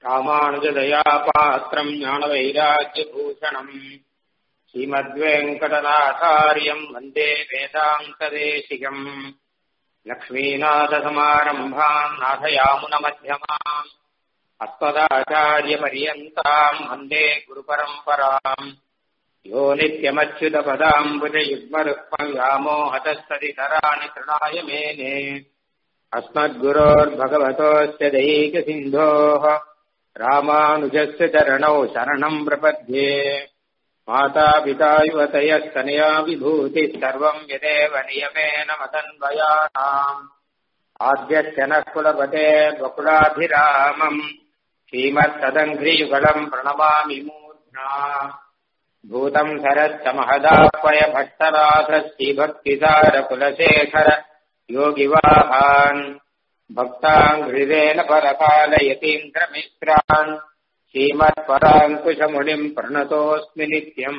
ராமானுஜதயா பாத்திரம் ஞானவைராக்கியபூஷணம் ஸ்ரீமத்வேங்கடநாதாரியம் வந்தே வேதாந்ததேசிகம் லக்ஷ்மீநாதசமாரம்பாம் நாதயாமுனமध्यமாம் अस्मदाचार्यपर्यन्ताम् वन्दे गुरुपरम्पराम् यो नित्यमच्युतपदाम्बुजयुग्मरुक्मव्यामोहतस्तदितराणि तृणाय मेने अस्मद्गुरोर्भगवतोऽस्य दैकसिन्धोः रामानुजस्य चरणौ शरणम् प्रपद्ये मातापिता युवतयस्तनया विभूतिः सर्वम् यदेव नियमेन मतन्वयानाम् आद्यस्य नः कुलपते बकुलाभिरामम् श्रीमत्तदङ्घ्रियुगलम् प्रणमामि मूर्ध्ना भूतम् सरश्च महदाह्वय भट्टराधश्रीभक्तिसारकुलशेखर योगिवाहान् भक्ताङ्घ्रिरेण परकालयतीन्द्रमित्रान् श्रीमत्पराङ्कुशमुनिम् प्रणतोऽस्मि नित्यम्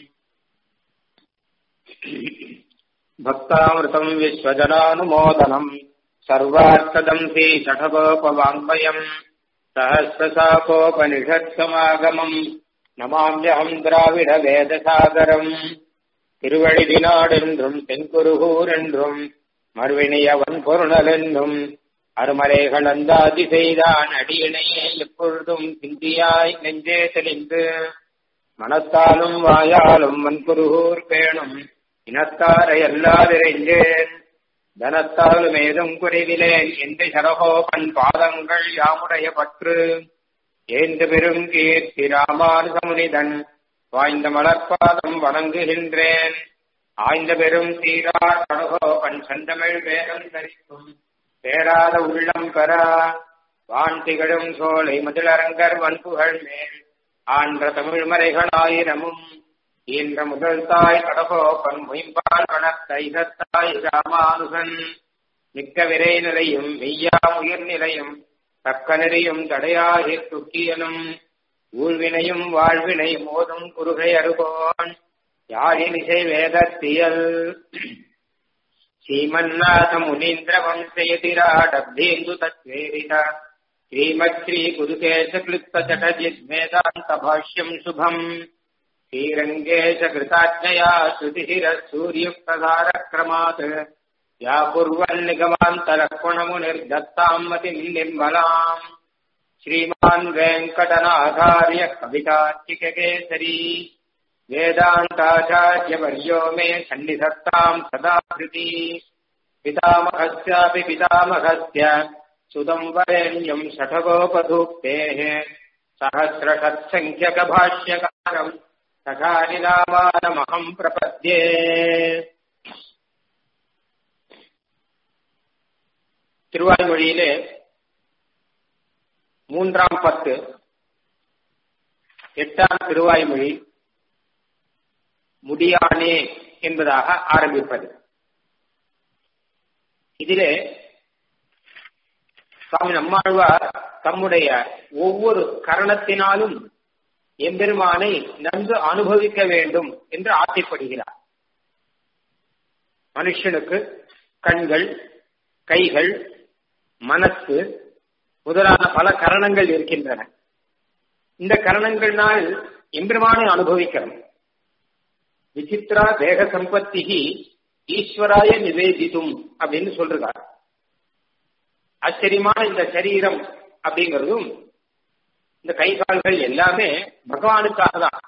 भक्तामृतम् विश्वजनानुमोदनम् सर्वार्थदम् श्रीषठगोपवाङ्मयम् सहस्रशाकोपनिषत्समागमम् நமாமியகம் திராவிட வேதசாகரம் திருவழிதினாடென்றும் தென்குருகூர் என்றும் மறுவினையவன் பொருணல் என்றும் அருமலைகள் அந்தாதி செய்தான் அடியினையே எப்பொழுதும் சிந்தியாய் நெஞ்சே தெளிந்து மனத்தாலும் வாயாலும் வன்குருகூர் பேணும் இனத்தாரை எல்லாதிரைஞ்சேன் தனத்தாலும் ஏதும் குறைவிலேன் என்று சரகோபன் பாதங்கள் யாமுடைய பற்று ஏந்து பெரும் கீர்த்தி ராமானுசமுனிதன் வாய்ந்த மலர்பாதம் வணங்குகின்றேன் ஆய்ந்த பெரும் தீரார் கடகோபன் செந்தமிழ் வேகம் தரிக்கும் பேராத உள்ளம் பெறா வான் திகழும் சோலை மதிலரங்கர் வன்புகள் மேல் ஆன்ற தமிழ் மறைகள் ஆயிரமும் ஈன்ற முதல் தாய் கடகோபன் மொயம்பால் வளர்த்த இதத்தாய் ராமானுசன் மிக்க விரை நிலையும் மெய்யா உயிர் நிலையும் தக்க நெறியும் தடையாகி துக்கியனும் ஊழ்வினையும் வாழ்வினையும் ஓதும் குறுகை அருகோன் யாழினிசை வேதத்தியல் ஸ்ரீமன்னாத முனீந்திர வம்சயதிராடப்தேந்து தத்வேரித ஸ்ரீமத் ஸ்ரீ குருகேச கிளிப்த சடஜித் வேதாந்த பாஷ்யம் சுபம் ஸ்ரீரங்கேಶ கிருதாஜயா ஸ்ருதிஹிர சூரியுக்ததாரக்ரமாத் या कुर्वन्निगमान्तलक्ष्मणमुनिर्दत्ताम् मतिम् निर्मलाम् श्रीमान् वेङ्कटनाथार्य कवितार्चिककेसरी वेदान्ताचार्यवर्यो मे सन्निधत्ताम् सदा धृति पितामहस्यापि पितामहस्य सुतम् वरेण्यम् षठगोपधूक्तेः सहस्रषत्सङ्ख्यकभाष्यकारम् सखानिनामानमहम् प्रपद्ये திருவாய்மொழியிலே மூன்றாம் பத்து எட்டாம் திருவாய்மொழி முடியானே என்பதாக ஆரம்பிப்பது இதிலே சுவாமி நம்மாழ்வார் தம்முடைய ஒவ்வொரு கரணத்தினாலும் எம்பெருமானை நன்கு அனுபவிக்க வேண்டும் என்று ஆசைப்படுகிறார் மனுஷனுக்கு கண்கள் கைகள் மனசு முதலான பல கரணங்கள் இருக்கின்றன இந்த கரணங்கள்னால் எம்பெருமானை அனுபவிக்கிறோம் விசித்ரா தேக சம்பத்தி ஈஸ்வராய நிவேதித்தும் அப்படின்னு சொல்றார் ஆச்சரியமான இந்த சரீரம் அப்படிங்கிறதும் இந்த கை கால்கள் எல்லாமே பகவானுக்காக தான்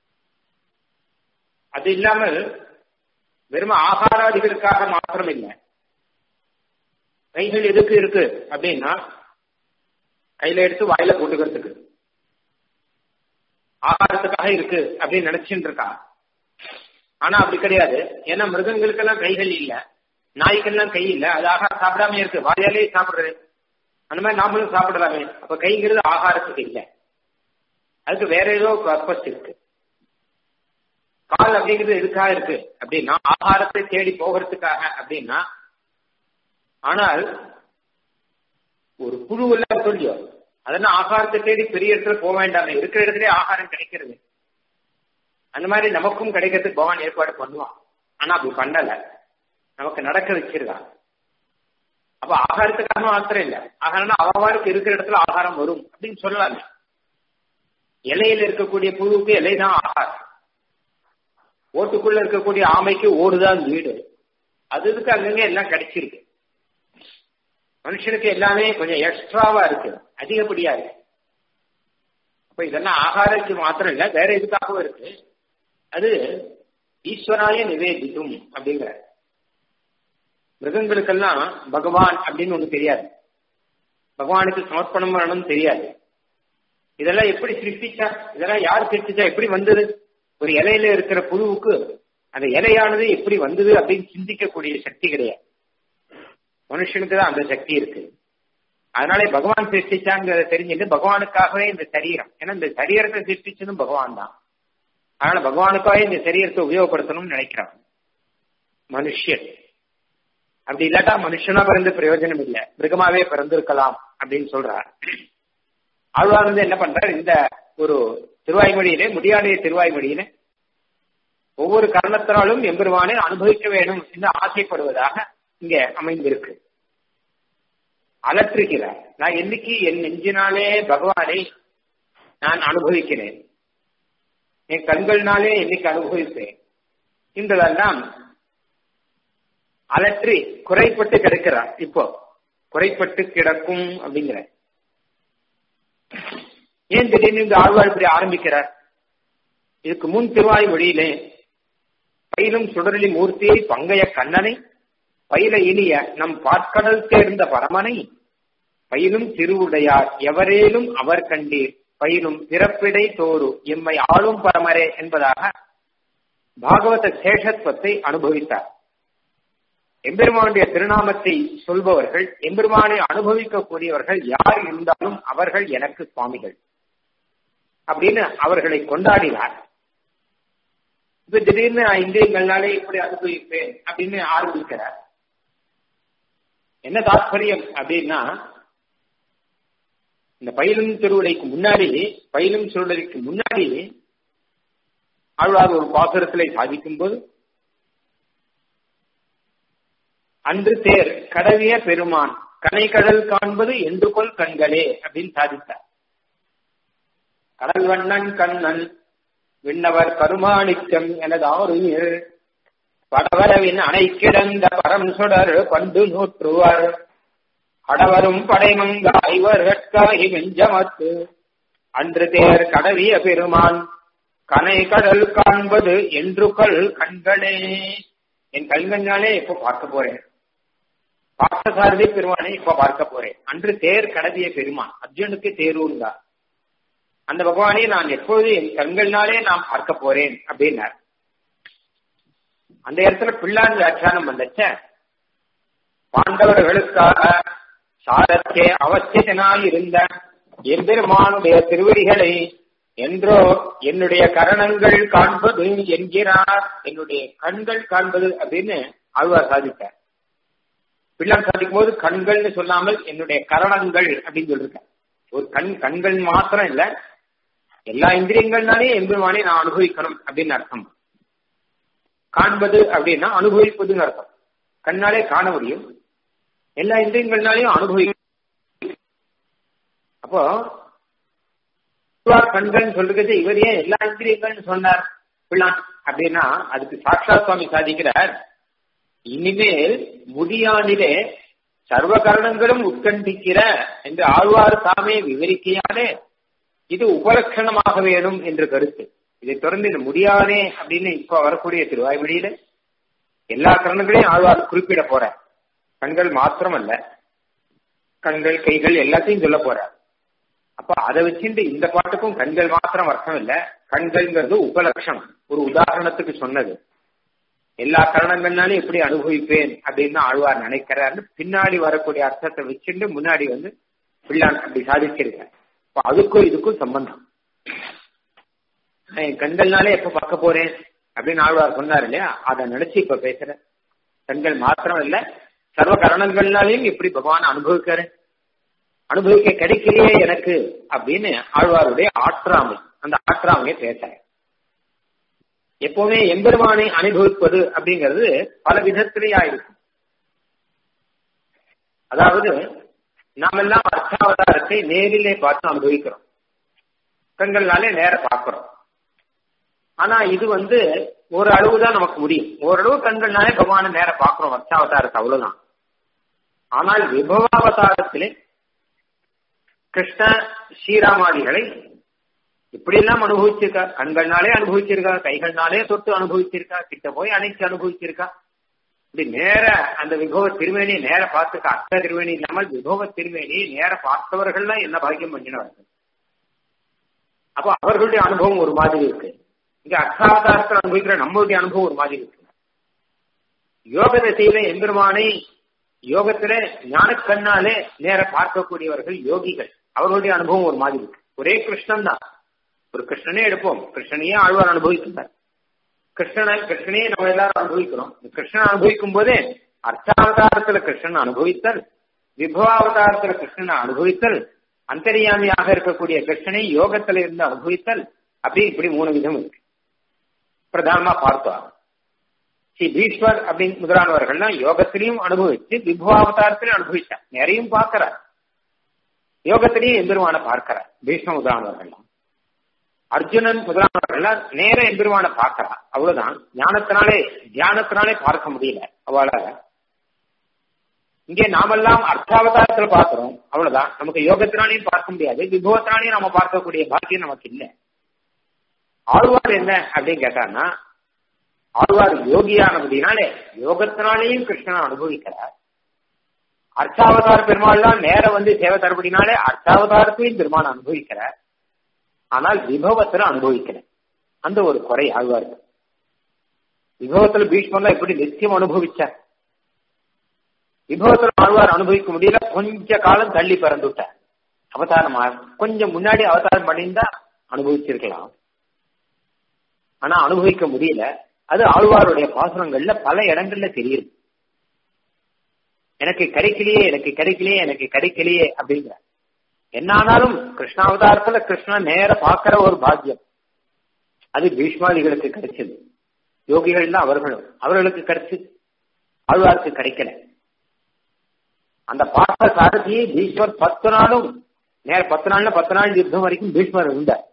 அது இல்லாமல் வெறும் ஆகாராதிகளுக்காக மாத்திரம் இல்லை கைகள் எதுக்கு இருக்கு அப்படின்னா கையில எடுத்து வாயில போட்டுக்கிறதுக்கு ஆகாரத்துக்காக இருக்கு அப்படின்னு நினைச்சுட்டு இருக்கா ஆனா அப்படி கிடையாது ஏன்னா மிருகங்களுக்கெல்லாம் கைகள் இல்ல நாய்க்கெல்லாம் கை இல்ல அது ஆகாரம் சாப்பிடாம இருக்கு வாயாலே சாப்பிடுறது அந்த மாதிரி நாமளும் சாப்பிடலாமே அப்ப கைங்கிறது ஆகாரத்துக்கு இல்ல அதுக்கு வேற ஏதோ பர்பஸ் இருக்கு கால் அப்படிங்கிறது எதுக்காக இருக்கு அப்படின்னா ஆகாரத்தை தேடி போகிறதுக்காக அப்படின்னா ஆனால் ஒரு புழு எல்லாம் சொல்லியோ அதெல்லாம் ஆகாரத்தை தேடி பெரிய இடத்துல போக வேண்டாம் இருக்கிற இடத்துல ஆகாரம் கிடைக்கிறது அந்த மாதிரி நமக்கும் கிடைக்கிறதுக்கு பகவான் ஏற்பாடு பண்ணுவான் ஆனா அப்படி பண்ணல நமக்கு நடக்க வச்சிருக்கான் அப்ப ஆகாரத்துக்காக மாத்திரம் இல்ல ஆகாரம்னா அவவாருக்கு இருக்கிற இடத்துல ஆகாரம் வரும் அப்படின்னு சொல்லலாமே இலையில இருக்கக்கூடிய புழுவுக்கு இலை தான் ஆகாரம் ஓட்டுக்குள்ள இருக்கக்கூடிய ஆமைக்கு ஓடுதான் வீடு அது இதுக்கு அங்கங்க எல்லாம் கிடைச்சிருக்கு மனுஷனுக்கு எல்லாமே கொஞ்சம் எக்ஸ்ட்ராவா இருக்கு அதிகப்படியா இருக்கு அப்ப இதெல்லாம் ஆகாரத்துக்கு மாத்திரம் இல்ல வேற எதுக்காகவும் இருக்கு அது ஈஸ்வராய நிவேதிக்கும் அப்படிங்கிற மிருகங்களுக்கெல்லாம் பகவான் அப்படின்னு ஒண்ணு தெரியாது பகவானுக்கு சமர்ப்பணம் பண்ணணும் தெரியாது இதெல்லாம் எப்படி சிருஷ்டிச்சா இதெல்லாம் யார் சிருஷ்டிச்சா எப்படி வந்தது ஒரு இலையில இருக்கிற புழுவுக்கு அந்த இலையானது எப்படி வந்தது அப்படின்னு சிந்திக்கக்கூடிய சக்தி கிடையாது மனுஷனுக்கு தான் அந்த சக்தி இருக்கு அதனால பகவான் சிருஷ்டிச்சாங்கிறத தெரிஞ்சுட்டு பகவானுக்காகவே இந்த சரீரம் ஏன்னா இந்த சரீரத்தை சிருஷ்டிச்சதும் பகவான் தான் அதனால பகவானுக்காகவே இந்த சரீரத்தை உபயோகப்படுத்தணும்னு நினைக்கிறாங்க மனுஷன் அப்படி இல்லாட்டா மனுஷனா பிறந்து பிரயோஜனம் இல்லை மிருகமாவே பிறந்திருக்கலாம் அப்படின்னு சொல்றார் ஆழ்வார் வந்து என்ன பண்றார் இந்த ஒரு திருவாய்மொழியிலே முடியாடைய திருவாய்மொழியிலே ஒவ்வொரு கரணத்தினாலும் எம்பெருமானை அனுபவிக்க வேண்டும் என்று ஆசைப்படுவதாக இங்க அமைந்திருக்கு அலற்றுகிறார் நான் என்னைக்கு என் நெஞ்சினாலே பகவானை நான் அனுபவிக்கிறேன் என் கண்கள்னாலே என்னைக்கு அனுபவிப்பேன் என்றதெல்லாம் அலற்றி குறைப்பட்டு கிடக்கிறார் இப்போ குறைப்பட்டு கிடக்கும் அப்படிங்கிற ஏன் திடீர்னு இந்த ஆழ்வார் இப்படி ஆரம்பிக்கிறார் இதுக்கு முன் திருவாய் மொழியிலே பயிலும் சுடரளி மூர்த்தியை பங்கைய கண்ணனை பயில இனிய நம் பாற்கடல் சேர்ந்த பரமனை பயிலும் திருவுடையார் எவரேலும் அவர் கண்டீர் பயிலும் பிறப்பிடை தோறு எம்மை ஆளும் பரமரே என்பதாக பாகவத சேஷத்துவத்தை அனுபவித்தார் எம்பெருமானுடைய திருநாமத்தை சொல்பவர்கள் எம்பெருமானை அனுபவிக்கக்கூடியவர்கள் யார் இருந்தாலும் அவர்கள் எனக்கு சுவாமிகள் அப்படின்னு அவர்களை கொண்டாடினார் இப்ப திடீர்னு நான் இந்திரியங்கள்னாலே இப்படி அனுபவிப்பேன் அப்படின்னு ஆரம்பிக்கிறார் என்ன தாத்பரியம் அப்படின்னா இந்த பயிலும் திருவிடைக்கு முன்னாடி பயிலும் திருவிடைக்கு முன்னாடி ஆழ்வார் ஒரு பாசுரத்திலே சாதிக்கும் போது அன்று தேர் கடவிய பெருமான் கனை கடல் காண்பது என்று கொள் கண்களே அப்படின்னு சாதித்தார் கடல் வண்ணன் கண்ணன் விண்ணவர் கருமாணிக்கம் எனதாறு படவரவின் அணை கிடந்த பரம் சுடர் பண்டு நூற்றுவர் அடவரும் படைமங்க ஐவர்கட்காகி வெஞ்சமத்து அன்று தேர் கடவிய பெருமான் கனை கடல் காண்பது என்று கொள் கண்களே என் கண்கண்ணாலே இப்ப பார்க்க போறேன் பார்த்தசாரதி பெருமானை இப்ப பார்க்க போறேன் அன்று தேர் கடவிய பெருமான் அர்ஜுனுக்கு தேர்வுண்டா அந்த பகவானை நான் எப்பொழுது என் கண்கள்னாலே நான் பார்க்க போறேன் அப்படின்னார் அந்த இடத்துல பிள்ளான் வியாக்கியானம் வந்துச்ச பாண்டவர்களுக்காக சாரத்தே அவசியனாய் இருந்த எம்பெருமானுடைய திருவடிகளை என்றோ என்னுடைய கரணங்கள் காண்பது என்கிறார் என்னுடைய கண்கள் காண்பது அப்படின்னு ஆழ்வார் சாதித்தார் பிள்ளான் சாதிக்கும் போது கண்கள்னு சொல்லாமல் என்னுடைய கரணங்கள் அப்படின்னு சொல்லிருக்கேன் ஒரு கண் கண்கள் மாத்திரம் இல்ல எல்லா இந்திரியங்கள்னாலே எம்பெருமானே நான் அனுபவிக்கணும் அப்படின்னு அர்த்தம் காண்பது அப்படின்னா அனுபவிப்பதுன்னு அர்த்தம் கண்ணாலே காண முடியும் எல்லா இந்திரியங்கள்னாலையும் அனுபவி அப்போ கண்கள் சொல்றது இவர் ஏன் எல்லா இந்திரியங்கள்னு சொன்னார் பிள்ளான் அப்படின்னா அதுக்கு சாட்சா சுவாமி சாதிக்கிறார் இனிமேல் முடியானிலே சர்வ கரணங்களும் உட்கண்டிக்கிற என்று ஆழ்வார் தாமே விவரிக்கையாலே இது உபலட்சணமாக வேணும் என்று கருத்து இதை தொடர்ந்து இது முடியானே அப்படின்னு இப்ப வரக்கூடிய திருவாய்மொழியில எல்லா கரணங்களையும் ஆழ்வார் குறிப்பிட போற கண்கள் மாத்திரம் அல்ல கண்கள் கைகள் எல்லாத்தையும் சொல்ல போற அப்ப அதை வச்சுட்டு இந்த பாட்டுக்கும் கண்கள் மாத்திரம் அர்த்தம் இல்ல கண்கள்ங்கிறது உபலட்சணம் ஒரு உதாரணத்துக்கு சொன்னது எல்லா கரணங்கள்னாலும் எப்படி அனுபவிப்பேன் அப்படின்னு ஆழ்வார் நினைக்கிறாருன்னு பின்னாடி வரக்கூடிய அர்த்தத்தை வச்சுட்டு முன்னாடி வந்து பிள்ளான் அப்படி சாதிச்சிருக்க இப்ப அதுக்கும் இதுக்கும் சம்பந்தம் என் கண்கள்னாலே எப்ப பார்க்க போறேன் அப்படின்னு ஆழ்வார் சொன்னார் இல்லையா அதை நினைச்சு இப்ப பேசுறேன் கண்கள் மாத்திரம் இல்ல சர்வ கரணங்கள்னாலையும் எப்படி பகவான் அனுபவிக்கிறேன் அனுபவிக்க கிடைக்கலையே எனக்கு அப்படின்னு ஆழ்வாருடைய ஆற்றாமை அந்த ஆற்றாமையை பேசுறேன் எப்பவுமே எம்பெருமானை அனுபவிப்பது அப்படிங்கிறது பல விதத்திலேயா இருக்கும் அதாவது நாமெல்லாம் அர்த்தாவதாரத்தை நேரிலே பார்த்து அனுபவிக்கிறோம் கண்கள்னாலே நேர பார்க்கிறோம் ஆனா இது வந்து ஒரு அளவு தான் நமக்கு முடியும் ஓரளவு கண்கள்னாலே பகவான நேர பார்க்கிறோம் அர்த்தாவதாரத்தை அவ்வளவுதான் ஆனால் விபவாவதாரத்திலே கிருஷ்ண ஸ்ரீராமாதிகளை இப்படியெல்லாம் அனுபவிச்சிருக்கா கண்கள்னாலே அனுபவிச்சிருக்கா கைகள்னாலே தொட்டு அனுபவிச்சிருக்கா கிட்ட போய் அணைச்சு அனுபவிச்சிருக்கா இப்படி நேர அந்த விபவ திருவேணியை நேர பார்த்துக்க அர்த்த திருவேணி இல்லாமல் விபவ திருவேணியை நேர பார்த்தவர்கள்லாம் என்ன பாக்கியம் பண்ணினவர்கள் அப்போ அவர்களுடைய அனுபவம் ஒரு மாதிரி இருக்கு இங்க அர்த்தாவதாரத்தில் அனுபவிக்கிற நம்மளுடைய அனுபவம் ஒரு மாதிரி இருக்கு யோக திசையில எம்பெருமானை யோகத்தில ஞான கண்ணாலே நேர பார்க்கக்கூடியவர்கள் யோகிகள் அவர்களுடைய அனுபவம் ஒரு மாதிரி இருக்கு ஒரே கிருஷ்ணன் தான் ஒரு கிருஷ்ணனே எடுப்போம் கிருஷ்ணனையே ஆழ்வார் அனுபவிக்கின்றார் கிருஷ்ணனை கிருஷ்ணனையே நம்ம எல்லாரும் அனுபவிக்கிறோம் கிருஷ்ணன் அனுபவிக்கும் போதே அர்த்தாவதாரத்துல கிருஷ்ணன் அனுபவித்தல் விபவாவதாரத்துல கிருஷ்ணனை அனுபவித்தல் அந்தரியாமியாக இருக்கக்கூடிய கிருஷ்ணனை யோகத்துல இருந்து அனுபவித்தல் அப்படி இப்படி மூணு விதம் இருக்கு பிரதானமா பார்த்தோம் ஸ்ரீ பீஸ்வர் அப்படின்னு முதலானவர்கள்லாம் யோகத்திலையும் அனுபவிச்சு விபவாவதாரத்திலையும் அனுபவிச்சார் நிறையும் பார்க்கிறார் யோகத்திலையும் எம்பெருமான பார்க்கிறார் பீஷ்ம முதலானவர்கள்லாம் அர்ஜுனன் முதலானவர்கள்லாம் நேர எம்பெருமான பார்க்கிறா அவ்வளவுதான் ஞானத்தினாலே தியானத்தினாலே பார்க்க முடியல அவளை இங்கே நாமெல்லாம் அர்த்தாவதாரத்துல பார்க்கிறோம் அவ்வளவுதான் நமக்கு யோகத்தினாலையும் பார்க்க முடியாது விபவத்தினாலையும் நம்ம பார்க்கக்கூடிய பாக்கியம் நமக்கு இல்லை ஆழ்வார் என்ன அப்படின்னு கேட்டான்னா ஆழ்வார் யோகியானபடினாலே யோகத்தினாலேயும் கிருஷ்ணனை அனுபவிக்கிறார் அர்த்தாவதார பெருமாள்லாம் நேர வந்து சேவை தரப்படினாலே அர்த்தாவதாரத்தையும் பெருமாள் அனுபவிக்கிறார் ஆனால் விபவத்துல அனுபவிக்கல அந்த ஒரு குறை ஆழ்வார்கள் விபவத்துல பீஷ்மர்லாம் எப்படி நித்தியம் அனுபவிச்சார் விபவத்துல ஆழ்வார் அனுபவிக்க முடியல கொஞ்ச காலம் தள்ளி பிறந்துட்டார் அவதாரம் கொஞ்சம் முன்னாடி அவதாரம் பண்ணியிருந்தா அனுபவிச்சிருக்கலாம் ஆனா அனுபவிக்க முடியல அது ஆழ்வாருடைய பாசுரங்கள்ல பல இடங்கள்ல தெரியுது எனக்கு கிடைக்கலையே எனக்கு கிடைக்கலையே எனக்கு கிடைக்கலையே அப்படிங்கிற என்ன ஆனாலும் கிருஷ்ணாவதாரத்துல கிருஷ்ணன் நேர பாக்குற ஒரு பாக்கியம் அது பீஷ்மாதிகளுக்கு கிடைச்சது யோகிகள் தான் அவர்களும் அவர்களுக்கு கிடைச்சது ஆழ்வாருக்கு கிடைக்கல அந்த பார்த்த சாரதியை பீஷ்மர் பத்து நாளும் நேர பத்து நாள்ல பத்து நாள் யுத்தம் வரைக்கும் பீஷ்மர் இருந்தார்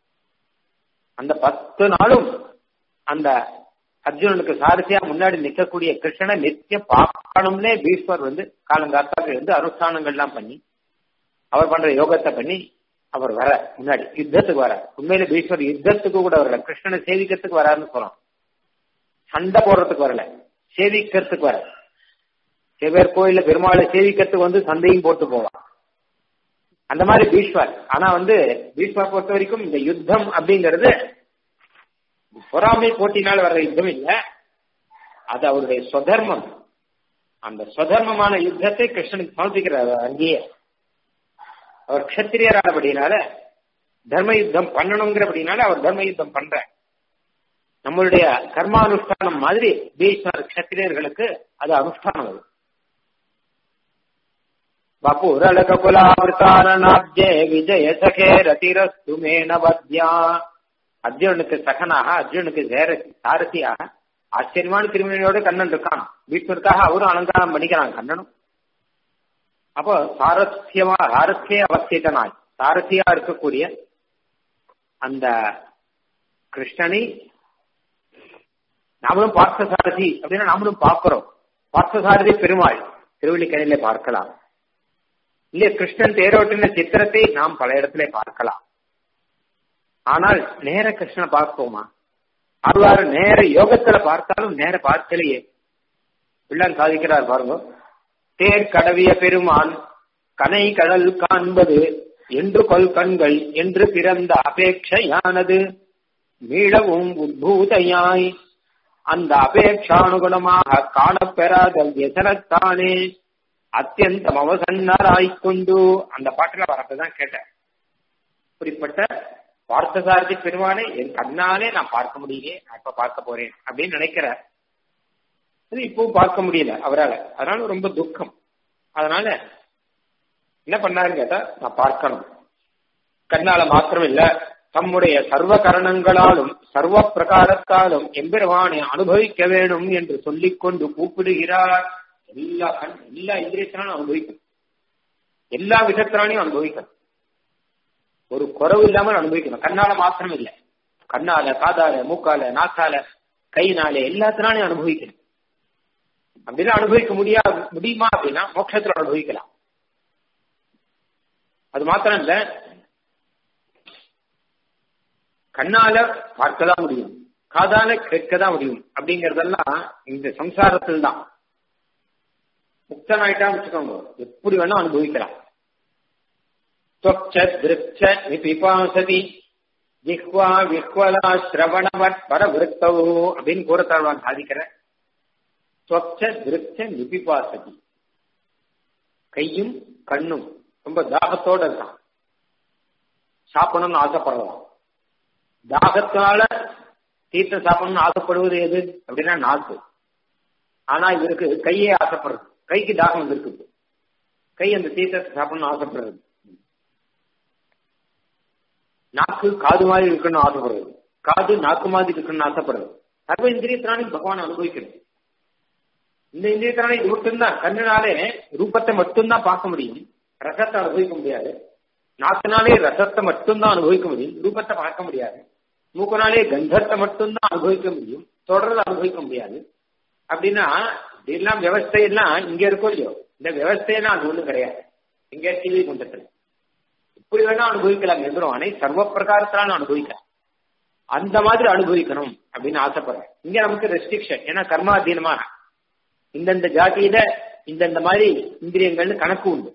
அந்த பத்து நாளும் அந்த அர்ஜுனனுக்கு சாரதியா முன்னாடி நிற்கக்கூடிய கிருஷ்ணனை நித்தியம் பார்க்கணும்னே பீஷ்மர் வந்து காலங்காத்தாக இருந்து அனுஷ்டானங்கள்லாம் பண்ணி அவர் பண்ற யோகத்தை பண்ணி அவர் வர முன்னாடி யுத்தத்துக்கு வர உண்மையில பீஷ்மர் யுத்தத்துக்கு கூட வரல கிருஷ்ணனை சேவிக்கிறதுக்கு வராருன்னு சொல்றோம் சண்டை போடுறதுக்கு வரல சேவிக்கிறதுக்கு வர சிவர் கோயில பெருமாளை சேவிக்கிறதுக்கு வந்து சண்டையும் போட்டு போவான் அந்த மாதிரி பீஷ்வர் ஆனா வந்து பீஷ்வர் பொறுத்த வரைக்கும் இந்த யுத்தம் அப்படிங்கிறது பொறாமை போட்டினால் வர்ற யுத்தம் இல்ல அது அவருடைய ஸ்வதர்மம் அந்த ஸ்வதர்மமான யுத்தத்தை கிருஷ்ணனுக்கு சமர்ப்பிக்கிறார் அங்கேயே அவர் கஷத்திரியரானபடினால தர்ம யுத்தம் பண்ணணுங்கிறபடினால அவர் தர்ம யுத்தம் பண்ற நம்மளுடைய கர்மானுஷ்டானம் மாதிரி பீஷ்மர் கஷத்திரியர்களுக்கு அது அனுஷ்டானம் அது வபுரலகுலாவிருத்தாரணாப்ஜே விஜய சகே ரதிரஸ்து மேனவத்யா அர்ஜுனனுக்கு சகனாக அர்ஜுனனுக்கு சேர சாரதியாக ஆச்சரியமான திருமணியோட கண்ணன் இருக்கான் பீஷ்மருக்காக அவரும் அலங்காரம் பண்ணிக்கிறான் கண்ணனும் அப்போ சாரத்தியமா சாரத்திய அவசியத்தனாய் சாரதியா இருக்கக்கூடிய அந்த கிருஷ்ணனை நாமளும் பார்த்த சாரதி அப்படின்னா நாமளும் பார்க்கிறோம் பார்த்த சாரதி பெருமாள் திருவள்ளிக்கரையில பார்க்கலாம் இல்லையா கிருஷ்ணன் தேரோட்டின சித்திரத்தை நாம் பல இடத்துல பார்க்கலாம் ஆனால் நேர கிருஷ்ணனை பார்ப்போமா அவ்வாறு நேர யோகத்துல பார்த்தாலும் நேர பார்க்கலையே பிள்ளான் சாதிக்கிறார் பாருங்க தேர் கடவிய பெருமான் கனை கடல் காண்பது என்று கொல் கண்கள் என்று பிறந்த அபேட்சையானது மீளவும் உத்பூதையாய் அந்த அபேட்சானுகுணமாக காணப்பெறாத எசனத்தானே அத்தியந்தம் அவசன்னராய்க் கொண்டு அந்த பாட்டுல வரப்பதான் கேட்டேன் இப்படிப்பட்ட பார்த்தசாரதி பெருமானை என் கண்ணாலே நான் பார்க்க முடியலையே நான் இப்ப பார்க்க போறேன் அப்படின்னு நினைக்கிறார் அது இப்பவும் பார்க்க முடியல அவரால் அதனால ரொம்ப துக்கம் அதனால என்ன பண்ணாருன்னு கேட்டா நான் பார்க்கணும் கண்ணால மாத்திரம் இல்ல தம்முடைய சர்வ கரணங்களாலும் சர்வ பிரகாரத்தாலும் எம்பெருமானை அனுபவிக்க வேணும் என்று சொல்லிக் கொண்டு கூப்பிடுகிறார் எல்லா கண் எல்லா இந்திரியத்தினாலும் அனுபவிக்கணும் எல்லா விஷத்தினாலையும் அனுபவிக்கணும் ஒரு குறவு இல்லாமல் அனுபவிக்கணும் கண்ணால மாத்திரம் இல்லை கண்ணால காதால மூக்கால நாக்கால கையினால எல்லாத்தினாலையும் அனுபவிக்கணும் அப்படிலாம் அனுபவிக்க முடியா முடியுமா அப்படின்னா மோட்சத்துல அனுபவிக்கலாம் அது மாத்திரம் இல்ல கண்ணால பார்க்கதான் முடியும் காதால கேட்கதான் முடியும் அப்படிங்கறதெல்லாம் இந்த சம்சாரத்தில் தான் முக்தன் ஆயிட்டான்னு வச்சுக்கோங்க எப்படி வேணா அனுபவிக்கலாம் திருச்ச நிபிபாசதி ஜிஹ்வா விஹ்வலா சிரவணவத் பரவிருத்தோ அப்படின்னு கூறத்தாழ்வான் சாதிக்கிற தொச்ச திருச்ச நிபிபாசதி கையும் கண்ணும் ரொம்ப தாகத்தோட இருக்கான் சாப்பிடணும்னு ஆசைப்படலாம் தாகத்தினால தீர்த்தம் சாப்பிடணும்னு ஆசைப்படுவது எது அப்படின்னா நாக்கு ஆனா இவருக்கு கையே ஆசைப்படுறது கைக்கு தாகம் வந்திருக்கு கை அந்த தீர்த்தத்தை சாப்பிடணும்னு ஆசைப்படுறது நாக்கு காது மாதிரி இருக்கணும்னு ஆசைப்படுறது காது நாக்கு மாதிரி இருக்கணும்னு ஆசைப்படுறது சர்வ இந்திரியத்தினாலும் பகவான் அனுபவிக்கிறது இந்த இந்திரியத்தினால இது மட்டும்தான் கண்ணினாலே ரூபத்தை மட்டும்தான் பார்க்க முடியும் ரசத்தை அனுபவிக்க முடியாது நாக்கினாலே ரசத்தை மட்டும்தான் அனுபவிக்க முடியும் ரூபத்தை பார்க்க முடியாது மூக்கனாலே கந்தத்தை மட்டும்தான் அனுபவிக்க முடியும் தொடர்ந்து அனுபவிக்க முடியாது அப்படின்னா இதெல்லாம் விவஸ்தையெல்லாம் இங்க இருக்கோ இல்லையோ இந்த விவஸ்தையெல்லாம் அது ஒண்ணும் கிடையாது இங்க டிவி குண்டத்துல இப்படி வேணா அனுபவிக்கலாம் எதிரோனை சர்வ பிரகாரத்தினாலும் அனுபவிக்கலாம் அந்த மாதிரி அனுபவிக்கணும் அப்படின்னு ஆசைப்படுறேன் இங்க நமக்கு ரெஸ்ட்ரிக்ஷன் ஏன்னா கர்மாதீனமாக இந்தந்த ஜாதியில இந்தந்த மாதிரி இந்திரியங்கள்னு கணக்கு உண்டு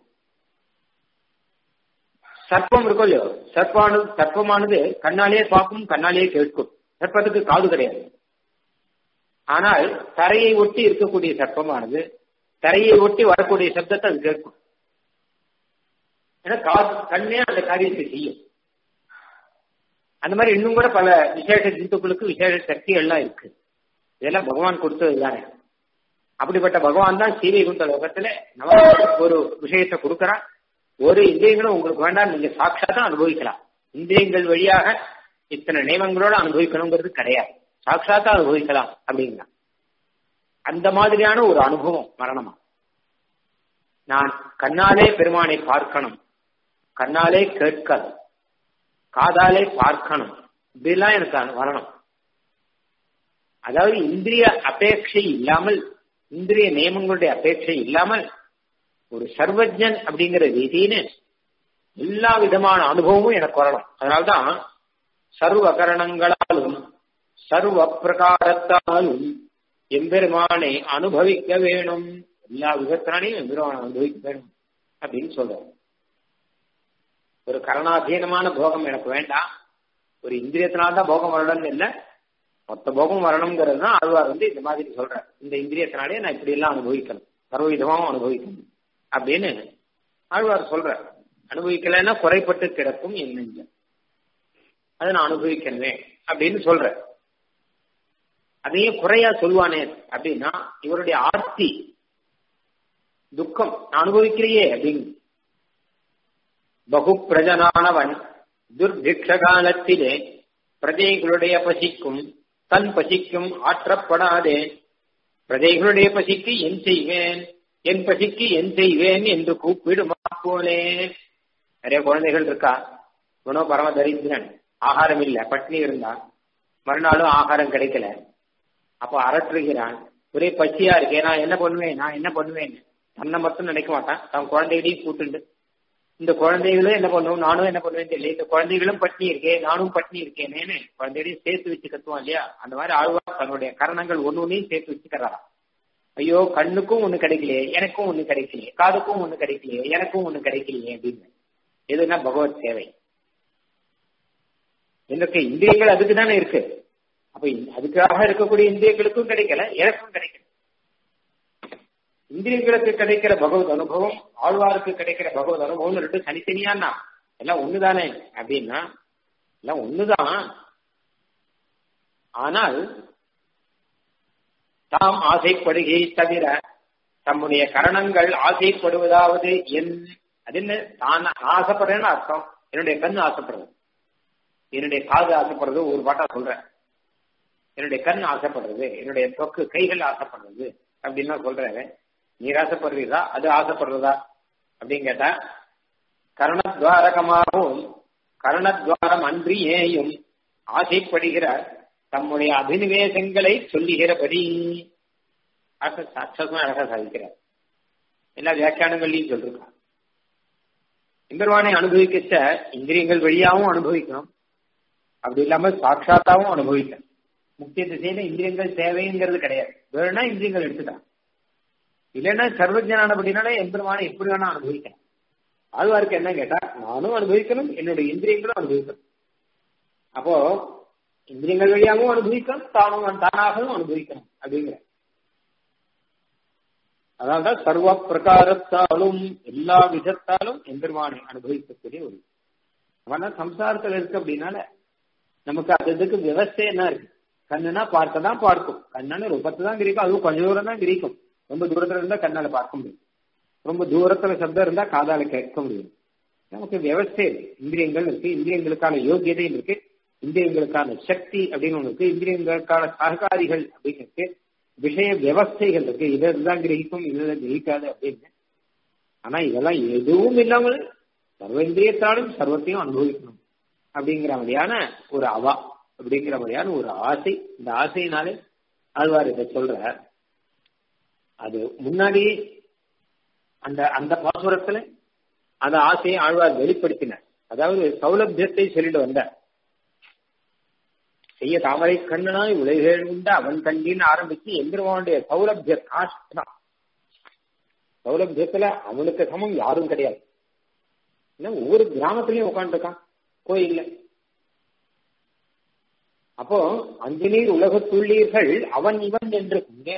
சர்ப்பம் இருக்கும் இல்லையோ சர்ப்பானது சர்ப்பமானது கண்ணாலேயே பார்க்கும் கண்ணாலேயே கேட்கும் சர்ப்பத்துக்கு காது கிடையாது ஆனால் தரையை ஒட்டி இருக்கக்கூடிய சர்ப்பமானது தரையை ஒட்டி வரக்கூடிய சப்தத்தை அது கேட்கும் ஏன்னா காது கண்ணே அந்த காரியத்தை செய்யும் அந்த மாதிரி இன்னும் கூட பல விசேஷ ஜந்துக்களுக்கு விசேஷ சக்திகள்லாம் இருக்கு இதெல்லாம் பகவான் கொடுத்தது தானே அப்படிப்பட்ட பகவான் தான் சீவைகுண்ட லோகத்துல நமக்கு ஒரு விஷயத்தை கொடுக்கறான் ஒரு இந்திரியங்களும் உங்களுக்கு வேண்டாம் நீங்க சாட்சாத்தான் அனுபவிக்கலாம் இந்திரியங்கள் வழியாக இத்தனை நியமங்களோட அனுபவிக்கணுங்கிறது கிடையாது சாட்சாத்தா அனுபவிக்கலாம் அப்படின்னா அந்த மாதிரியான ஒரு அனுபவம் மரணமா நான் கண்ணாலே பெருமானை பார்க்கணும் கண்ணாலே கேட்கணும் காதாலே பார்க்கணும் இப்படிலாம் எனக்கு வரணும் அதாவது இந்திரிய அபேட்சை இல்லாமல் இந்திரிய நியமங்களுடைய அபேட்சை இல்லாமல் ஒரு சர்வஜன் அப்படிங்கிற ரீதியின்னு எல்லா விதமான அனுபவமும் எனக்கு வரணும் அதனால்தான் சர்வ கரணங்களாலும் சர்வ பிரகாரத்தாலும் எம்பெருமானை அனுபவிக்க வேணும் எல்லா விதத்தினாலையும் எம்பெருமானை அனுபவிக்க வேணும் அப்படின்னு சொல்றோம் ஒரு கரணாதீனமான போகம் எனக்கு வேண்டாம் ஒரு இந்திரியத்தினால்தான் போகம் வரணும்னு இல்லை மொத்த போகம் வரணுங்கிறது தான் ஆழ்வார் வந்து இந்த மாதிரி சொல்றார் இந்த இந்திரியத்தினாலே நான் இப்படி எல்லாம் அனுபவிக்கணும் சர்வவிதமாவும் அனுபவிக்கணும் அப்படின்னு ஆழ்வார் சொல்ற அனுபவிக்கலைன்னா குறைப்பட்டு கிடக்கும் என் நெஞ்சம் அதை நான் அனுபவிக்கணுமே அப்படின்னு சொல்ற அதையும் குறையா சொல்லுவானே அப்படின்னா இவருடைய ஆர்த்தி துக்கம் நான் அனுபவிக்கிறையே அப்படின்னு பகு பிரஜனானவன் துர்பிக்ஷ காலத்திலே பிரஜைகளுடைய பசிக்கும் தன் பசிக்கும் ஆற்றப்படாதே பிரஜைகளுடைய பசிக்கு என் செய்வேன் என் பசிக்கு என் செய்வேன் என்று கூப்பிடுமா போலே நிறைய குழந்தைகள் இருக்கா குணோ பரம தரித்திரன் ஆகாரம் இல்ல பட்னி இருந்தா மறுநாளும் ஆகாரம் கிடைக்கல அப்போ அரற்றுகிறான் ஒரே பசியா இருக்கே நான் என்ன பண்ணுவேன் நான் என்ன பண்ணுவேன் தன்னை மட்டும் நினைக்க மாட்டான் தன் குழந்தைகளையும் கூட்டுண்டு இந்த குழந்தைகளும் என்ன பண்ணுவோம் நானும் என்ன பண்ணுவேன் தெரியல இந்த குழந்தைகளும் பட்னி இருக்கேன் நானும் பட்னி இருக்கேனேன்னு குழந்தைகளையும் சேர்த்து வச்சு கத்துவான் இல்லையா அந்த மாதிரி ஆழ்வார் தன்னுடைய கரணங்கள் ஒன்னு ஒன்னையும் சேர்த்து வச்சுக்கிறாராம் ஐயோ கண்ணுக்கும் ஒண்ணு கிடைக்கலையே எனக்கும் ஒண்ணு கிடைக்கலையே காதுக்கும் ஒண்ணு கிடைக்கலையே எனக்கும் ஒண்ணு கிடைக்கலையே அப்படின்னு எதுனா பகவத் சேவை எனக்கு இந்திரியங்கள் அதுக்கு தானே இருக்கு அப்ப அதுக்காக இருக்கக்கூடிய இந்திரியங்களுக்கும் கிடைக்கல எனக்கும் கிடைக்கல இந்திரியங்களுக்கு கிடைக்கிற பகவத் அனுபவம் ஆழ்வாருக்கு கிடைக்கிற பகவத் அனுபவம் ரெண்டு தனித்தனியானா எல்லாம் ஒண்ணுதானே அப்படின்னா எல்லாம் ஒண்ணுதான் ஆனால் தாம் ஆசைப்படுகை தவிர தம்முடைய கரணங்கள் ஆசைப்படுவதாவது என் அது என்ன தான் ஆசைப்படுறேன்னு அர்த்தம் என்னுடைய கண் ஆசைப்படுறது என்னுடைய காது ஆசைப்படுறது ஒரு பாட்டா சொல்றேன் என்னுடைய கண் ஆசைப்படுறது என்னுடைய தொக்கு கைகள் ஆசைப்படுறது அப்படின்லாம் சொல்றாரு நீர் ஆசைப்படுறீரா அது ஆசைப்படுறதா அப்படின்னு கேட்டா கரணத்வாரகமாகவும் கரணத்வாரம் அன்றியேயும் ஆசைப்படுகிற தம்முடைய அபினிவேசங்களை சொல்லுகிறபடி சாட்சமா அழகா சாதிக்கிறார் எல்லா வியாக்கியானங்கள்லையும் சொல்லிருக்கான் எம்பெருமானை அனுபவிக்கச்ச இந்திரியங்கள் வழியாவும் அனுபவிக்கணும் அப்படி இல்லாம சாட்சாத்தாவும் அனுபவிக்கணும் முக்கிய திசையில இந்திரியங்கள் தேவைங்கிறது கிடையாது வேணும்னா இந்திரியங்கள் எடுத்துக்கலாம் இல்லைன்னா சர்வஜனானபடினால எம்பெருமானை எப்படி வேணா அனுபவிக்கணும் ஆழ்வாருக்கு என்ன கேட்டா நானும் அனுபவிக்கணும் என்னுடைய இந்திரியங்களும் அனுபவிக்கணும் அப்போ இந்திரியங்கள் வழியாகவும் அனுபவிக்கணும் தானும் தானாகவும் அனுபவிக்கணும் அப்படிங்கிற அதனால்தான் சர்வ பிரகாரத்தாலும் எல்லா விதத்தாலும் எம்பெருமானை அனுபவிக்கக்கூடிய ஒரு அவனா சம்சாரத்துல இருக்கு அப்படின்னால நமக்கு அது இதுக்கு விவசாய என்ன இருக்கு கண்ணுனா பார்க்க தான் பார்க்கும் கண்ணான ரூபத்தை தான் கிரிக்கும் அதுவும் கொஞ்ச தூரம் தான் கிரிக்கும் ரொம்ப தூரத்துல இருந்தா கண்ணால பார்க்க முடியும் ரொம்ப தூரத்துல சப்தம் இருந்தா காதால கேட்க முடியும் நமக்கு விவசாய இந்திரியங்கள் இருக்கு இந்திரியங்களுக்கான யோகியதையும் இருக்கு இந்திரியங்களுக்கான சக்தி அப்படின்னு ஒண்ணு இருக்கு இந்திரியங்களுக்கான சககாரிகள் அப்படின்னு இருக்கு விஷய விவஸ்தைகள் இருக்கு இதான் கிரகிக்கும் இதெல்லாம் கிரகிக்காது அப்படின்னு ஆனா இதெல்லாம் எதுவும் இல்லாமல் சர்வேந்திரியத்தாலும் சர்வத்தையும் அனுபவிக்கணும் அப்படிங்கிற மாதிரியான ஒரு அவா அப்படிங்கிற மாதிரியான ஒரு ஆசை இந்த ஆசையினாலே ஆழ்வார் இதை சொல்ற அது முன்னாடி அந்த அந்த பாசுரத்துல அந்த ஆசையை ஆழ்வார் வெளிப்படுத்தினார் அதாவது சௌலபியத்தை சொல்லிட்டு வந்தார் செய்ய தாமரை கண்ணனாய் உலகில் உண்ட அவன் கண்டின்னு ஆரம்பிச்சு எந்திரவானுடைய சௌலபிய காஷ்டா சௌலபியத்துல அவனுக்கு சமம் யாரும் கிடையாது ஒவ்வொரு கிராமத்திலயும் உட்காந்துருக்கான் கோயில்ல அப்போ அஞ்சினீர் உலகத்துள்ளீர்கள் அவன் இவன் என்று